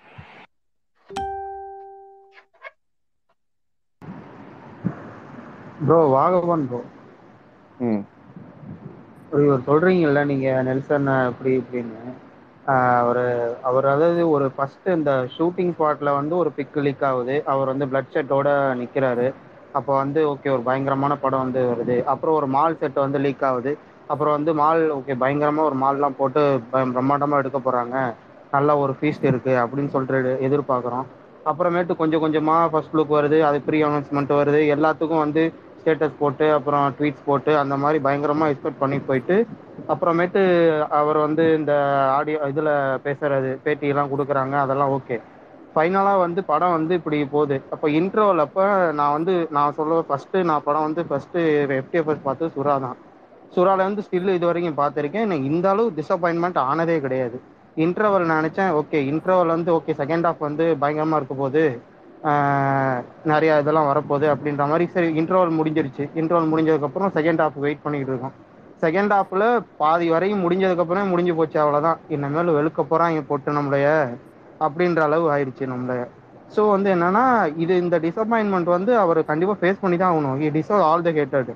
ப்ரோ வாகவன் ப்ரோ ம் இவர் சொல்றீங்கல்ல நீங்க நெல்சன் இப்படி இப்படின்னு ஆஹ் ஒரு அவர் அதாவது ஒரு ஃபர்ஸ்ட் இந்த ஷூட்டிங் ஸ்பாட்ல வந்து ஒரு பிக் லீக் ஆகுது அவர் வந்து பிளட் ஷெட்டோட நிக்கிறாரு அப்போ வந்து ஓகே ஒரு பயங்கரமான படம் வந்து வருது அப்புறம் ஒரு மால் செட் வந்து லீக் ஆகுது அப்புறம் வந்து மால் ஓகே பயங்கரமா ஒரு மால்லாம் போட்டு பயம் பிரம்மாண்டமா எடுக்க போறாங்க நல்ல ஒரு ஃபீஸ்ட் இருக்கு அப்படின்னு சொல்லிட்டு எதிர்- எதிர்பார்க்குறோம் அப்புறமேட்டு கொஞ்சம் கொஞ்சமா ஃபர்ஸ்ட் லுக் வருது அது ப்ரீ அனௌன்ஸ்மெண்ட் வருது எல்லாத்துக்கும் வந்து ஸ்டேட்டஸ் போட்டு அப்புறம் ட்வீட்ஸ் போட்டு அந்த மாதிரி பயங்கரமா எக்ஸ்பெக்ட் பண்ணி போயிட்டு அப்புறமேட்டு அவர் வந்து இந்த ஆடியோ இதுல பேசுறது பேட்டி எல்லாம் கொடுக்குறாங்க அதெல்லாம் ஓகே ஃபைனலா வந்து படம் வந்து இப்படி போகுது அப்போ இன்ட்ரோவல் அப்ப நான் வந்து நான் சொல்ல ஃபர்ஸ்ட் நான் படம் வந்து ஃபர்ஸ்ட் எஃப்டிஎஃப்எஸ் பார்த்து சுறா தான் சுறால வந்து ஸ்டில் இது வரைக்கும் பார்த்துருக்கேன் எனக்கு இந்த அளவு டிசப்பாயின்மெண்ட் ஆனதே கிடையாது இன்டர்வல் நினைச்சேன் ஓகே இன்டர்வல் வந்து ஓகே செகண்ட் ஹாஃப் வந்து பயங்கரமா இருக்க போகுது ஆஹ் நிறைய இதெல்லாம் வரப்போகுது அப்படின்ற மாதிரி சரி இன்டர்வல் முடிஞ்சிருச்சு இன்டர்வல் முடிஞ்சதுக்கப்புறம் செகண்ட் ஹாஃப் வெயிட் பண்ணிட்டு இருக்கோம் செகண்ட் ஹாஃப்ல பாதி வரையும் முடிஞ்சதுக்கப்புறம் முடிஞ்சு போச்சு அவ்வளோதான் இனிமேல் வெளுக்க போறாங்க போட்டு நம்மளைய அப்படின்ற அளவு ஆயிடுச்சு நம்மளைய ஸோ வந்து என்னன்னா இது இந்த டிசப்பாயின்மெண்ட் வந்து அவர் கண்டிப்பா ஃபேஸ் பண்ணி தான் ஆகணும் I deserve all the hated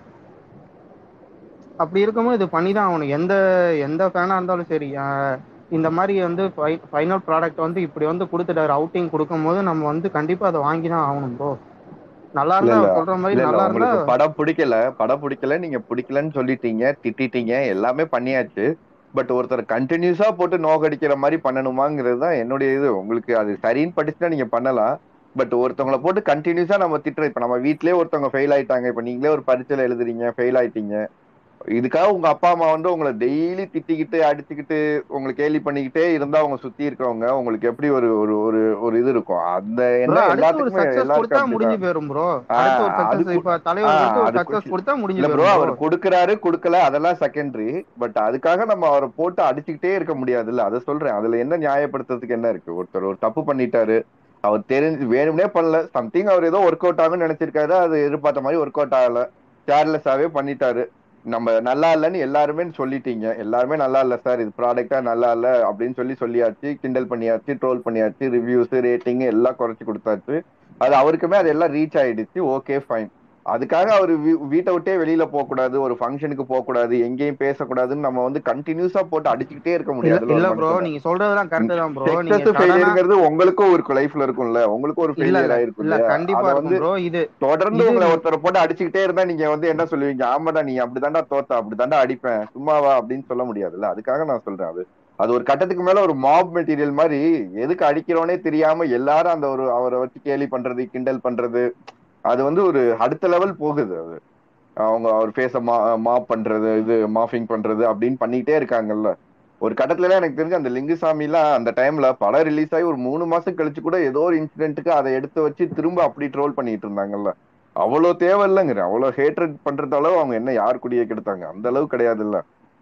அப்படி இருக்கும்போது இது பண்ணி தான் ஆகணும் எந்த எந்த ஃபேனா இருந்தாலும் சரி ஆஹ் இந்த மாதிரி வந்து ஃபைனல் ப்ராடக்ட் வந்து இப்படி வந்து கொடுத்துட்டாரு அவுட்டிங் கொடுக்கும்போது நம்ம வந்து கண்டிப்பா அதை வாங்கி தான் ஆகணும் ப்ரோ நல்லா இல்ல இருந்தா இல்ல அவர் சொல்ற மாதிரி இல்ல இல்ல நல்லா இருந்தா உங்களுக்கு படம் பிடிக்கல படம் பிடிக்கல நீங்க பிடிக்கலன்னு சொல்லிட்டீங்க திட்டிட்டீங்க எல்லாமே பண்ணியாச்சு பட் ஒருத்தர் கண்டினியூஸா போட்டு நோகடிக்கிற மாதிரி பண்ணணுமாங்கிறது தான் என்னுடைய இது உங்களுக்கு அது சரின்னு படிச்சுன்னா நீங்க பண்ணலாம் பட் ஒருத்தவங்கள போட்டு கண்டினியூஸா நம்ம திட்டுறோம் இப்ப நம்ம வீட்லயே ஒருத்தவங்க ஃபெயில் ஆயிட்டாங்க இப்ப நீங்களே ஒரு பரீட்சையில எழுதுறீங்க ஃபெயில் ஆயிட்டீங்க இதுக்காக உங்க அப்பா அம்மா வந்து உங்களை டெய்லி திட்டிக்கிட்டு அடிச்சுக்கிட்டு உங்களை கேலி பண்ணிக்கிட்டே இருந்தா அவங்க சுத்தி இருக்கவங்க உங்களுக்கு எப்படி ஒரு ஒரு ஒரு ஒரு இது இருக்கும் அந்த ப்ரோ என்ன அடுத்து ஒரு எல்லாத்துக்குமே சக்சஸ் எல்லாருக்கும் கொடுத்தா முடிஞ்சு அப்படிதான் போயிரும் ப்ரோ ஆஹ் அடுத்து ஒரு அது சக்சஸ் கு- இப்ப தலைவர் ஆஹ் கொடுத்து ஒரு அது சக்சஸ் குஷி கொடுத்தா முடிஞ்சு இல்ல ப்ரோ போயிரும் ப்ரோ அவர் கொடுக்கறாரு கொடுக்கல அதெல்லாம் செகண்டரி பட் அதுக்காக நம்ம அவரை போட்டு அடிச்சுக்கிட்டே இருக்க முடியாதுல்ல அதை சொல்றேன் அதுல என்ன நியாயப்படுத்துறதுக்கு என்ன இருக்கு ஒருத்தர் ஒரு தப்பு பண்ணிட்டாரு அவர் தெரிஞ்சு வேணும்னே பண்ணல சம்திங் அவர் ஏதோ ஒர்க் அவுட் ஆகும்னு நினைச்சிருக்காரு அது எதிர்பார்த்த மாதிரி ஒர்க் அவுட் ஆகல கேர்லெஸ்ஸாவே பண்ணிட்டாரு நம்ம நல்லா இல்லைன்னு எல்லாருமே சொல்லிட்டீங்க எல்லாருமே நல்லா இல்ல சார் இது ப்ராடக்டா நல்லா இல்ல அப்படின்னு சொல்லி சொல்லியாச்சு கிண்டல் பண்ணியாச்சு ட்ரோல் பண்ணியாச்சு ரிவ்யூஸ் ரேட்டிங் எல்லாம் குறைச்சு கொடுத்தாச்சு அது அவருக்குமே அது எல்லாம் ரீச் ஆயிடுச்சு ஓகே ஃபைன் அதுக்காக அவர் வீட்டை விட்டே வெளியில போக கூடாது ஒரு ஃபங்க்ஷனுக்கு போக கூடாது எங்கேயும் பேசக்கூடாதுன்னு நம்ம வந்து கண்டினியூஸா போட்டு அடிச்சுக்கிட்டே இருக்க இல்ல முடியாதுல்ல இல்ல ஒரு ப்ரோ மனுஷனை நீங்க சொல்றதெல்லாம் கரெக்ட் தான் ப்ரோ நீங்க சக்சஸ் சடனா ஃபெயிலியருங்கிறது உங்களுக்கும் ஒரு லைஃப்ல இருக்கும்ல உங்களுக்கும் ஒரு இல்ல ஃபெயிலியர் இல்ல ஆயிருக்கும் இல்ல இல்லையா கண்டிப்பா அத இருக்கும் வந்து ப்ரோ இது தொடர்ந்து இது உங்களை ஒருத்தரை போட்டு அடிச்சுக்கிட்டே இருந்தா நீங்க வந்து என்ன சொல்லுவீங்க ஆமாடா நீ அப்படிதான்டா தோத்த அப்படிதான்டா அடிப்பேன் சும்மாவா அப்படின்னு சொல்ல முடியாதுல்ல அதுக்காக நான் சொல்றேன் அது அது ஒரு கட்டத்துக்கு மேல ஒரு மாப் மெட்டீரியல் மாதிரி எதுக்கு அடிக்கிறோனே தெரியாம எல்லாரும் அந்த ஒரு அவரை வச்சு கேலி பண்றது கிண்டல் பண்றது அது வந்து ஒரு அடுத்த லெவல் போகுது அது அவங்க அவர் ஃபேஸ மா மாப் பண்றது இது மாஃபிங் பண்றது அப்படின்னு பண்ணிட்டே இருக்காங்கல்ல ஒரு கட்டத்துல எனக்கு தெரிஞ்சு அந்த லிங்குசாமி எல்லாம் அந்த டைம்ல படம் ரிலீஸ் ஆகி ஒரு மூணு மாசம் கழிச்சு கூட ஏதோ ஒரு இன்சிடென்ட்டுக்கு அதை எடுத்து வச்சு திரும்ப அப்படி ட்ரோல் பண்ணிட்டு இருந்தாங்கல்ல அவ்வளவு தேவையில்லைங்கிற அவ்வளவு ஹேட்ரட் பண்றது அளவு அவங்க என்ன யார் குடியை கெடுத்தாங்க அந்த அளவு கிடையாதுல்ல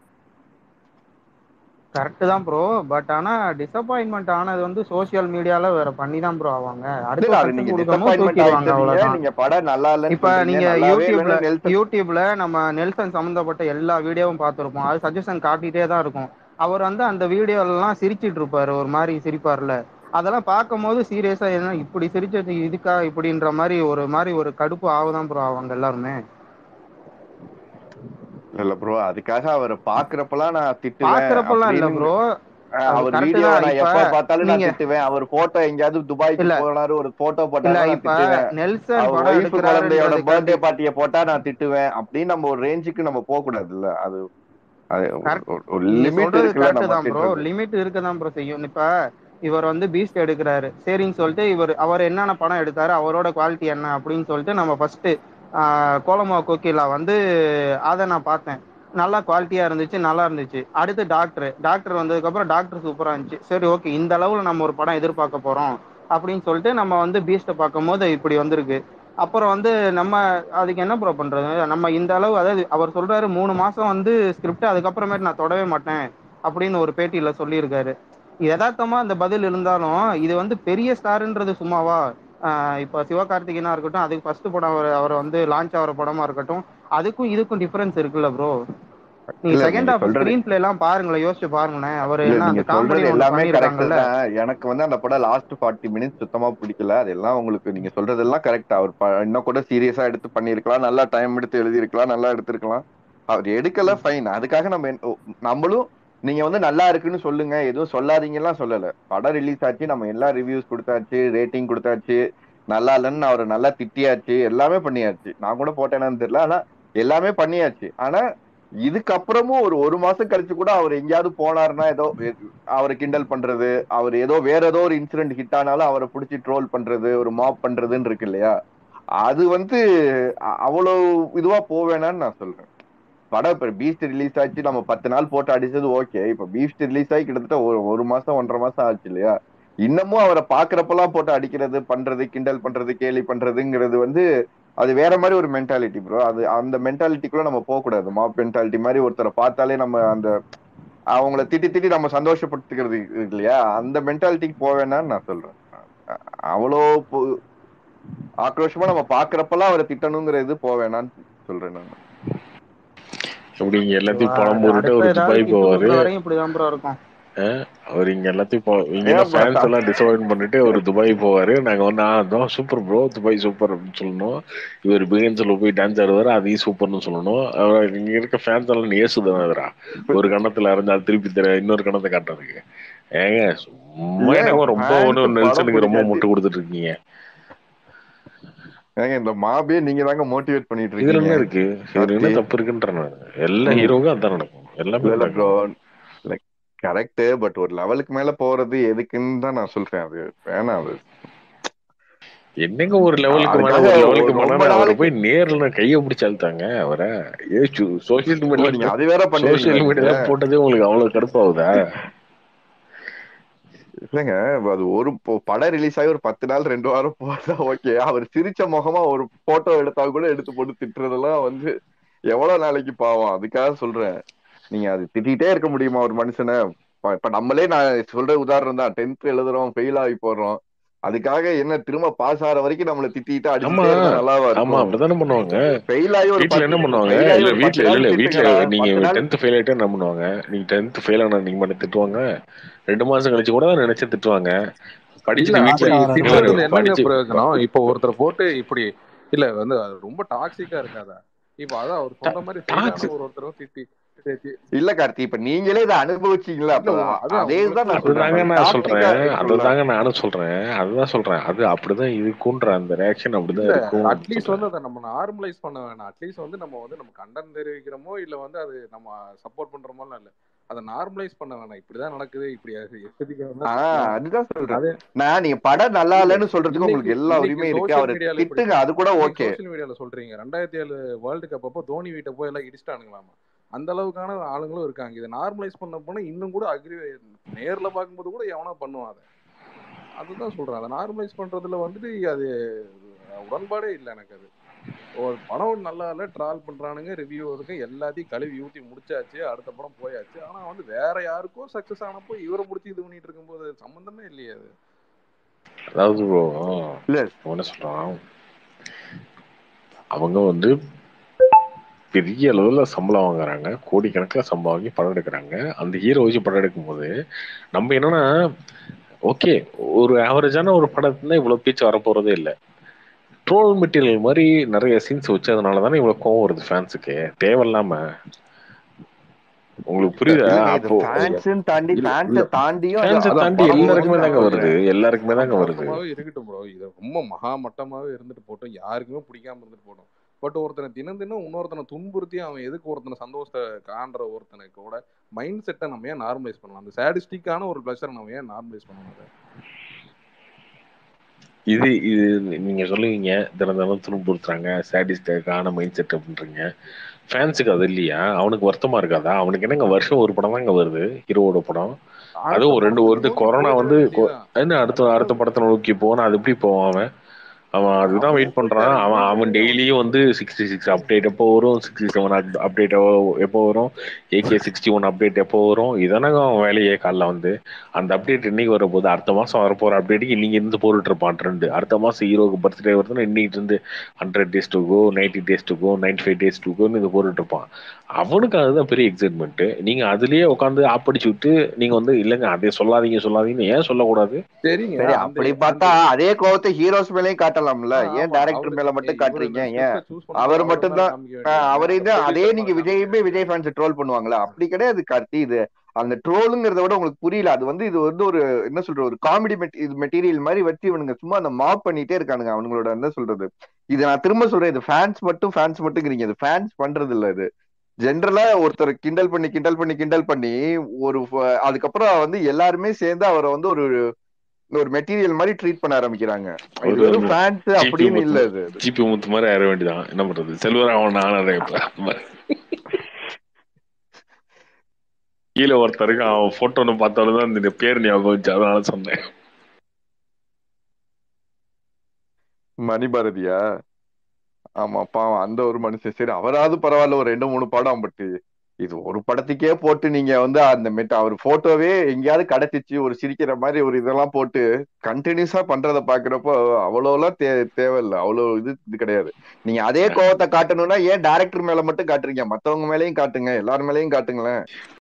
கரெக்ட் தான் ப்ரோ பட் ஆனா டிசப்பாயின்மெண்ட் ஆனது வந்து சோஷியல் மீடியால வேற பண்ணி தான் ப்ரோ ஆவாங்க அடுத்து இல்ல ஒரு அது சக்சஸ் நீங்க கொடுக்கும்போது டிசப்பாயின்மெண்ட் தூக்கிடுவாங்க ஆயிட்டீங்க அவ்வளவுதான் நீங்க படம் நல்லா இல்லைன்னு இப்ப சொல்றீங்க நீங்க நல்லாவே யூடியூப்ல இல்லைன்னு நெல்சன் யூடியூப்ல நம்ம நெல்சன் சம்பந்தப்பட்ட எல்லா வீடியோவும் பார்த்திருப்போம் அது சஜஷன் காட்டிட்டே தான் இருக்கும் அவர் வந்து அந்த வீடியோலாம் சிரிச்சிட்டு இருப்பாரு ஒரு மாதிரி சிரிப்பார்ல அதெல்லாம் பார்க்கும்போது சீரியஸா என்ன இப்படி சிரிச்சது இதுக்கா இப்படின்ற மாதிரி ஒரு மாதிரி ஒரு கடுப்பு ஆகுதான் ப்ரோ அவங்க எல்லாருமே இல்ல ப்ரோ அதுக்காக அவரை பாக்குறப்பெல்லாம் நான் திட்டுவேன் பாக்குறப்பெல்லாம் இல்ல அப்படின்னு ப்ரோ அஹ் அது அவர் கரெக்ட் வீடியோவை தான் நான் இப்ப எப்ப பார்த்தாலும் நான் நீங்க திட்டுவேன் அவர் போட்டோ எங்கேயாவது துபாய்க்கு இல்ல போனாரு ஒரு போட்டோ இல்ல போட்டாருன்னா நான் இப்ப திட்டுவேன் நெல்சன் அவர் படம் ஒய்ஃப் குழந்தையோட பர்த்டே எடுக்கிறாருன்றதுக்காண்டி பார்ட்டியை போட்டா நான் திட்டுவேன் அப்படின்னு நம்ம ஒரு ரேஞ்சுக்கு நம்ம போக கூடாதுல்ல அது அது ஒரு- கரெக்ட் ஒரு- ஒரு நீங்க லிமிட் சொல்றது இருக்குல்ல கரெக்ட் நம்ம தான் ப்ரோ திட்டுறது லிமிட் இருக்க தான் ப்ரோ செய்யும் இப்ப இவர் வந்து பீஸ்ட் எடுக்கிறாரு சரின்னு சொல்லிட்டு இவர் அவர் என்னென்ன படம் எடுத்தாரு அவரோட குவாலிட்டி என்ன அப்படின்னு சொல்லிட்டு நம்ம ஃபர்ஸ்ட் கோலமா கோகிலா வந்து அதை நான் பார்த்தேன் நல்லா குவாலிட்டியா இருந்துச்சு நல்லா இருந்துச்சு அடுத்து டாக்டர் டாக்டர் வந்ததுக்கு அப்புறம் டாக்டர் சூப்பரா இருந்துச்சு சரி ஓகே இந்த அளவுல நம்ம ஒரு படம் எதிர்பார்க்க போறோம் அப்படின்னு சொல்லிட்டு நம்ம வந்து பீஸ்ட பார்க்கும்போது இப்படி வந்திருக்கு அப்புறம் வந்து நம்ம அதுக்கு என்ன ப்ரோ பண்றது நம்ம இந்த அளவு அதாவது அவர் சொல்றாரு மூணு மாசம் வந்து ஸ்கிரிப்ட் அதுக்கப்புறமேட்டு நான் தொடவே மாட்டேன் அப்படின்னு ஒரு பேட்டியில சொல்லியிருக்காரு யதார்த்தமா அந்த பதில் இருந்தாலும் இது வந்து பெரிய ஸ்டாருன்றது சும்மாவா ஆஹ் இப்ப சிவகார்த்திகேயனா இருக்கட்டும் அதுக்கு ஃபர்ஸ்ட் படம் அவர் அவர் வந்து லான்ச் ஆகிற படமா இருக்கட்டும் அதுக்கும் இதுக்கும் டிஃபரன்ஸ் இருக்குல்ல ப்ரோ நீங்க இல்ல செகண்ட் நீங்க ஹாஃப் சொல்றது ஸ்கிரீன் பிளே எல்லாம் பாருங்களேன் யோசிச்சு பாருங்களேன் அவர் இல்ல என்ன நீங்க அந்த காமெடி சொல்றது ஒண்ணு எல்லாமே கரெக்ட் பண்ணிருக்காங்கல்ல தான் எனக்கு வந்து அந்த படம் லாஸ்ட் ஃபார்ட்டி மினிட்ஸ் சுத்தமா பிடிக்கல அதெல்லாம் உங்களுக்கு நீங்க சொல்றதெல்லாம் கரெக்ட் அவர் ப- இன்னும் கூட சீரியஸா எடுத்து பண்ணிருக்கலாம் நல்லா டைம் எடுத்து எழுதியிருக்கலாம் நல்லா எடுத்திருக்கலாம் அவர் எடுக்கல ஃபைன் அதுக்காக நம்ம என்ன- ஓ, நம்மளும் நீங்க வந்து நல்லா இருக்குன்னு சொல்லுங்க எதுவும் சொல்லாதீங்கலாம் சொல்லல படம் ரிலீஸ் ஆச்சு நம்ம எல்லா ரிவ்யூஸ் கொடுத்தாச்சு ரேட்டிங் கொடுத்தாச்சு நல்லா இல்லைன்னு அவரை நல்லா திட்டியாச்சு எல்லாமே பண்ணியாச்சு நான் கூட போட்டேனான்னு தெரியல ஆனா எல்லாமே பண்ணியாச்சு ஆனா இதுக்கப்புறமும் ஒரு ஒரு மாசம் கழிச்சு கூட அவர் எங்கேயாவது போனாருன்னா ஏதோ எ- அவரை கிண்டல் பண்றது அவர் ஏதோ வேற ஏதோ ஒரு இன்சிடென்ட் ஹிட் ஆனாலும் அவரை பிடிச்சி ட்ரோல் பண்றது ஒரு மாப் பண்றதுன்னு இருக்கு இல்லையா அது வந்து அ- அவ்வளவு இதுவா போவேணான்னு நான் சொல்றேன் படம் இப்ப பீஸ்ட் ரிலீஸ் ஆச்சு நம்ம பத்து நாள் போட்டு அடிச்சது ஓகே இப்ப பீஸ்ட் ரிலீஸ் ஆகி கிட்டத்தட்ட ஒரு ஒரு மாசம் ஒன்றரை மாசம் ஆச்சு இல்லையா இன்னமும் அவரை பாக்குறப்பெல்லாம் போட்டு அடிக்கிறது பண்றது கிண்டல் பண்றது கேலி பண்றதுங்கிறது வந்து அது வேற மாதிரி ஒரு மென்டாலிட்டி ப்ரோ அது அந்த மென்டாலிட்டிக்குள்ள நம்ம போக கூடாது மாப் மென்டாலிட்டி மாதிரி ஒருத்தரை பார்த்தாலே நம்ம அந்த அவங்கள திட்டி திட்டி நம்ம சந்தோஷப்படுத்திக்கிறது இருக்கு இல்லையா அந்த மென்டாலிட்டிக்கு போவேனான்னு நான் சொல்றேன் அ- அவ்வளோ பொ- ஆக்ரோஷமா நம்ம பாக்குறப்பெல்லாம் அவரை திட்டணுங்கிற இது போவேனான்னு சொல்றேன் நான் இப்படி இங்க எல்லாத்தையும் பணம் அடுத்த போட்டுட்டு ஒரு ஏதாவது துபாய் கிஃப்ட் போவாரு கொடுக்குற வரையும் இப்படிதான் ப்ரோ இருக்கும் அவர் இங்க எல்லாத்தையும் போ- இங்க ஏன் ஃபேன்ஸ் bro? எல்லாம் டிசப்பாயின்ட் பண்ணிட்டு ஒரு துபாய் போவாரு நாங்க வந்து ஆ சூப்பர் ப்ரோ துபாய் சூப்பர் அப்படின்னு சொல்லணும் இவர் பிகின்ஸ்ல போய் டான்ஸ் ஆடுவாரு அதையும் சூப்பர்னு சொல்லணும் அவர் இங்க இருக்க ஃபேன்ஸ் எல்லாம் நேசுதானதுரா ஒரு கணத்துல அரைஞ்சா திருப்பி தர இன்னொரு கணத்தை காட்டுறதுக்கு ஏங்க சும்மா ஏன் எனக்கு ரொம்ப fans ஒன்று படம் நெல்சனுக்கு ரொம்ப பிடிக்காது? முட்டு கொடுத்துட்டு இருக்கீங்க ஏங்க இந்த மாபே நீங்க தாங்க மோட்டிவேட் பண்ணிட்டு இதுல என்ன இருக்கீங்க இருக்கு இதுல என்ன கார்த்தி. தப்பு இருக்குன்ற நான் எல்லா ம். ஹீரோவுக்கும் அதான் நடக்கும் எல்லாமே இல்ல ப்ரோ நடக்கும் லைக் கரெக்ட் பட் ஒரு லெவலுக்கு மேல போறது எதுக்குன்னு தான் நான் சொல்றேன் அது வேணாம் அது என்னங்க ஒரு லெவலுக்கு மேல அதுக்காக ஒரு லெவலுக்கு ரொம்ப மேல அவரை நாளைக்கு- போய் நேர்ல கைய பிடிச்சு அழுத்தாங்க அவரை ஏ சோசியல் ஓ, நீங்க மீடியா அது வேற சோசியல் பண்ணுவீங்க மீடியால போட்டதே உங்களுக்கு அவ்வளவு கடுப்பாகுதா இல்லைங்க அது ஒரு பொ- படம் ரிலீஸ் ஆகி ஒரு பத்து நாள் ரெண்டு வாரம் போதா ஓகே அவர் சிரிச்ச முகமா ஒரு போட்டோ எடுத்தா கூட எடுத்து போட்டு திட்டுறதெல்லாம் வந்து எவ்வளவு நாளைக்கு பாவம் அதுக்காக சொல்றேன் நீங்க அது திட்டிகிட்டே இருக்க முடியுமா ஒரு மனுஷனை இப்ப இப்ப நம்மளே நான் சொல்ற உதாரணம் தான் டென்த் எழுதுறோம் ஃபெயில் ஆகி போடுறோம் அதுக்காக என்ன திரும்ப பாஸ் ஆகிற வரைக்கும் நம்மள திட்டிட்டு ஆமா அடிச்சுட்டே இருந்தா நல்லாவா ஆமா இருக்கும் அப்படிதானே பண்ணுவாங்க ஃபெயில் ஆகி ஒரு வீட்ல பத்து என்ன பண்ணுவாங்க ஃபெயில் ஆகி இல்ல ஒரு வீட்ல பத்து இல்ல நாள் இல்ல வீட்ல திட்டுங்கடா நீங்க பத்து நாள் டென்த் ஃபெயில் ஆயிட்டா என்ன பண்ணுவாங்க நீங்க டென்த் ஃபெயில் ஆனா நீங்க மட்டும் திட்டுவாங்க ரெண்டு மாசம் கழிச்சு கூட நினைச்சு திட்டுவாங்க இல்ல படிச்சுட்டு வீட்ல அப்படி ஆறாயிரம் இவரு திட்டுறதுல என்னங்க படிச்சு பிரயோஜனம் இப்போ ஒருத்தர் போட்டு இப்படி இல்ல வந்து அது ரொம்ப டாக்ஸிக்கா இருக்காதா இப்போ அதான் அவர் சொன்ன மாதிரி ஃபெயிலான டாக்ஸிக் ஒரு ஒருத்தரும் திட்டி திட்டி- இல்ல கார்த்தி இப்ப நீங்களே இதை அனுபவிச்சீங்களா அப்ப இல்ல அதான் அதே தான் நான் உங்களுக்கு சொல்றேன் அதுதாங்க அது நான் டாக்ஸிக்கா சொல்றேன் இருக்கும்ல அதுதாங்க நானும் சொல்றேன் அதுதான் சொல்றேன் அது அப்படிதான் இருக்குன்ற அந்த ரியாக்ஷன் அப்படிதான் இல்ல இருக்கும் அட்லீஸ்ட் சொல்றேன் வந்து அதை நம்ம நார்மலைஸ் பண்ண வேணாம் அட்லீஸ்ட் வந்து நம்ம வந்து நம்ம கண்டன் தெரிவிக்கிறோமோ இல்ல வந்து அது நம்ம சப்போர்ட் பண்றோமோ இல்ல அதை நார்மலைஸ் பண்ண வேணாம் இப்படிதான் நடக்குது இப்படி எஸ்தட்டிக்கா ஆஹ் அதுதான் சொல்றேன் அது நான் நீங்க படம் நல்லா இல்ல இல்லைன்னு சொல்றதுக்கு இன்னைக்கு உங்களுக்கு எல்லா இன்னைக்கு உரிமையும் இருக்கு சோசியல் அவரை மீடியால இப்படி திட்டுங்க அது கூட இன்னைக்கு ஓகே சோசியல் மீடியால சொல்றீங்க ரெண்டாயிரத்தி ஏழு வேர்ல்டு கப் அப்போ தோனி வீட்டை போய் எல்லாம் இடிச்சிட்டானுங்களாமா அந்த அளவுக்கான ஆளுங்களும் இருக்காங்க இதை நார்மலைஸ் பண்ண போனா இன்னும் கூட அக்ரி நேர்ல பார்க்கும்போது கூட எவனா பண்ணுவான் அதை அதுதான் சொல்றேன் அதை நார்மலைஸ் பண்றதுல வந்துட்டு அது உடன்பாடே இல்லை எனக்கு அது ஒரு படம் நல்லா இல்லை ட்ரால் பண்றானுங்க ரிவ்யூ இருக்கு எல்லாத்தையும் கழுவி ஊத்தி முடிச்சாச்சு அடுத்த படம் போயாச்சு ஆனா வந்து வேற யாருக்கோ சக்சஸ் ஆனப்போ இவரை முடிச்சு இது பண்ணிட்டு இருக்கும்போது சம்பந்தமே இல்லையே அது அதாவது bro, இல்ல அவன் என்ன சொல்றான் அவங்க வந்து பெரிய அளவுல சம்பளம் வாங்குறாங்க கோடிக்கணக்கில் சம்பளம் வாங்கி படம் எடுக்கிறாங்க அந்த ஹீரோ வச்சு படம் எடுக்கும்போது நம்ம என்னன்னா ஓகே ஒரு ஆவரேஜான ஒரு படத்துல இவ்வளவு பேச்சு வரப்போறதே இல்லை ட்ரோல் மெட்டீரியல் மாதிரி நிறைய சீன்ஸ் வச்சதுனால தானே இவ்வளவு கோவம் வருது ஃபேன்ஸுக்கு தேவையில்லாம உங்களுக்கு புரியுதா இல்லங்க இது அப்போ ஃபேன்ஸ் தாண்டி இல்ல ஃபேன்ஸ இல்ல தாண்டியும் அது ஃபேன்ஸை அது தாண்டி படம் எல்லாருக்குமே வந்து தாங்க நான் வருது சொல்றேன் எல்லாருக்குமே தாங்க வருது மோசமாவே இருக்கட்டும் ப்ரோ இது ரொம்ப மகா மட்டமாவே இருந்துட்டு போட்டோம் யாருக்குமே பிடிக்காம இருந்துட்டு போட்டோம் பட் ஒருத்தனை தினம் தினம் இன்னொருத்தனை துன்புறுத்தி அவன் எதுக்கு ஒருத்தனை சந்தோஷத்தை காண்ற ஒருத்தனுக்கோட மைண்ட் செட்டை நம்ம ஏன் நார்மலைஸ் பண்ணலாம் அந்த சேடிஸ்டிக்கான ஒரு ப்ளஷரை நம்ம ஏன் நார்மலைஸ் பண்ணணும் அதை இது இது நீங்க சொல்லுவீங்க தினம் தினம் துன்புறுத்துறாங்க சாட்டிஸ்டான மைண்ட் செட் அப்படின்றீங்க ஃபேன்ஸுக்கு அது இல்லையா அவனுக்கு வருத்தமா இருக்காதா அவனுக்கு என்னங்க வருஷம் ஒரு படம் தாங்க வருது ஹீரோவோட படம் அடுத்த அதுவும் ஒரு ரெண்டு படத்தை வருது நோக்கி கொரோனா போயிட வந்து கொ- வேண்டியதுதான் என்ன அடுத்த அடுத்த அடுத்த படத்தை நோக்கி போவான் அது எப்படி போவான் அவன் அவன் அதுதான் வெயிட் அவன் போயிட்டு பண்றான் அவன் இறங்கிட அவன் வேண்டியதுதான் டெய்லியும் வந்து சிக்ஸ்டி சிக்ஸ் அப்டேட் எப்போ வரும் சிக்ஸ்டி செவன் அப்டேட் எப்போ வரும் ஏகே சிக்ஸ்டி ஒன் அப்டேட் எப்போ வரும் இதானங்க அவன் வேலையே காலைல வந்து அந்த அப்டேட் இன்னைக்கு வரப்போகுது அடுத்த மாசம் வரப்போற அப்டேட்டுக்கு இன்னைக்கு இருந்து போட்டுட்டு இருப்பான் ட்ரெண்ட் அடுத்த மாசம் ஹீரோக்கு பர்த்டே வருதுன்னா இன்னைக்கு இருந்து hundred days to go ninety days to go ninety five days to கோன்னு இது போட்டுட்டு இருப்பான் அவனுக்கு அதுதான் பெரிய எக்ஸைட்மெண்ட் நீங்க அதுலயே உட்காந்து ஆப்படிச்சு விட்டு நீங்க வந்து இல்லைங்க அதை சொல்லாதீங்க சொல்லாதீங்கன்னு ஏன் சொல்லக்கூடாது சரிங்க சரி அந்த அப்படி அந்த பார்த்தா அதே கோவத்தை ஹீரோஸ் மேலயும் காட்டலாம்ல ஆ, ஏன் ஆமா டைரக்டர் அவரு மேல ஏய் மட்டும் இவரு காட்டுறீங்க இந்த ஏன் ஸ்கிரிப்டை சூஸ் பண்ணும்போது அவர் அவரை மேல மட்டும்தான் காமிக்க ஆஹ் வேண்டியதுதானே அவரே தான் அதே ப்ரொடியூசர் நீங்க மேல விஜயுமே விஜய் ஃபேன்ஸ் ட்ரோல் பண்ணுவாங்களா அப்படி கிடையாது கார்த்தி இது அந்த ட்ரோலுங்கிறத விட உங்களுக்கு புரியல அது வந்து இது வந்து ஒரு என்ன சொல்ற ஒரு காமெடி இது மெட்டீரியல் மாதிரி வச்சு இவனுங்க சும்மா அந்த மாப் பண்ணிட்டே இருக்கானுங்க அவங்களோட என்ன சொல்றது இது நான் திரும்ப சொல்றேன் இது ஃபேன்ஸ் மட்டும் ஃபேன்ஸ் மட்டும்ங்கிறீங்க இது ஃபேன்ஸ் பண்றது இல்ல இது ஜென்ரலா ஒருத்தர் கிண்டல் பண்ணி கிண்டல் பண்ணி கிண்டல் பண்ணி ஒரு ஃப- அதுக்கப்புறம் வந்து எல்லாருமே சேர்ந்து அவரை வந்து ஒரு ஒரு மெட்டீரியல் மாதிரி ட்ரீட் பண்ண ஆரம்பிக்கிறாங்க இது ஒரு வெறும் ஃபேன்ஸ் ஜிபி அப்படின்னு முத்து இல்ல இது ஜிபி முத்து மாதிரி ஆயிட வேண்டியதான் என்ன பண்றது செல்வராமன் நானே இப்ப கீழே ஒருத்தருக்கு அவன் போட்டோன்னு பார்த்தாலும் தான் இந்த பேர் ஞாபகம் வச்சு அதனால சொன்னேன் மணிபாரதியா ஆமா பாவம் அந்த ஒரு மனுஷன் சரி அவராவது பரவாயில்ல ஒரு ரெண்டு மூணு படம் பட்டு இது ஒரு படத்துக்கே போட்டு நீங்க வந்து அந்த மெட்ட அவர் போட்டோவே எங்கேயாவது கடத்திச்சு ஒரு சிரிக்கிற மாதிரி ஒரு இதெல்லாம் போட்டு கண்டினியூஸா பண்றத பாக்குறப்போ அவ்வளவுலாம் தே தேவையில்லை அவ்வளவு இது இது கிடையாது நீங்க அதே கோவத்தை காட்டணும்னா ஏன் டைரக்டர் மேல மட்டும் காட்டுறீங்க மத்தவங்க மேலயும் காட்டுங்க எல்லார் மேலயும் காட்டுங்களேன்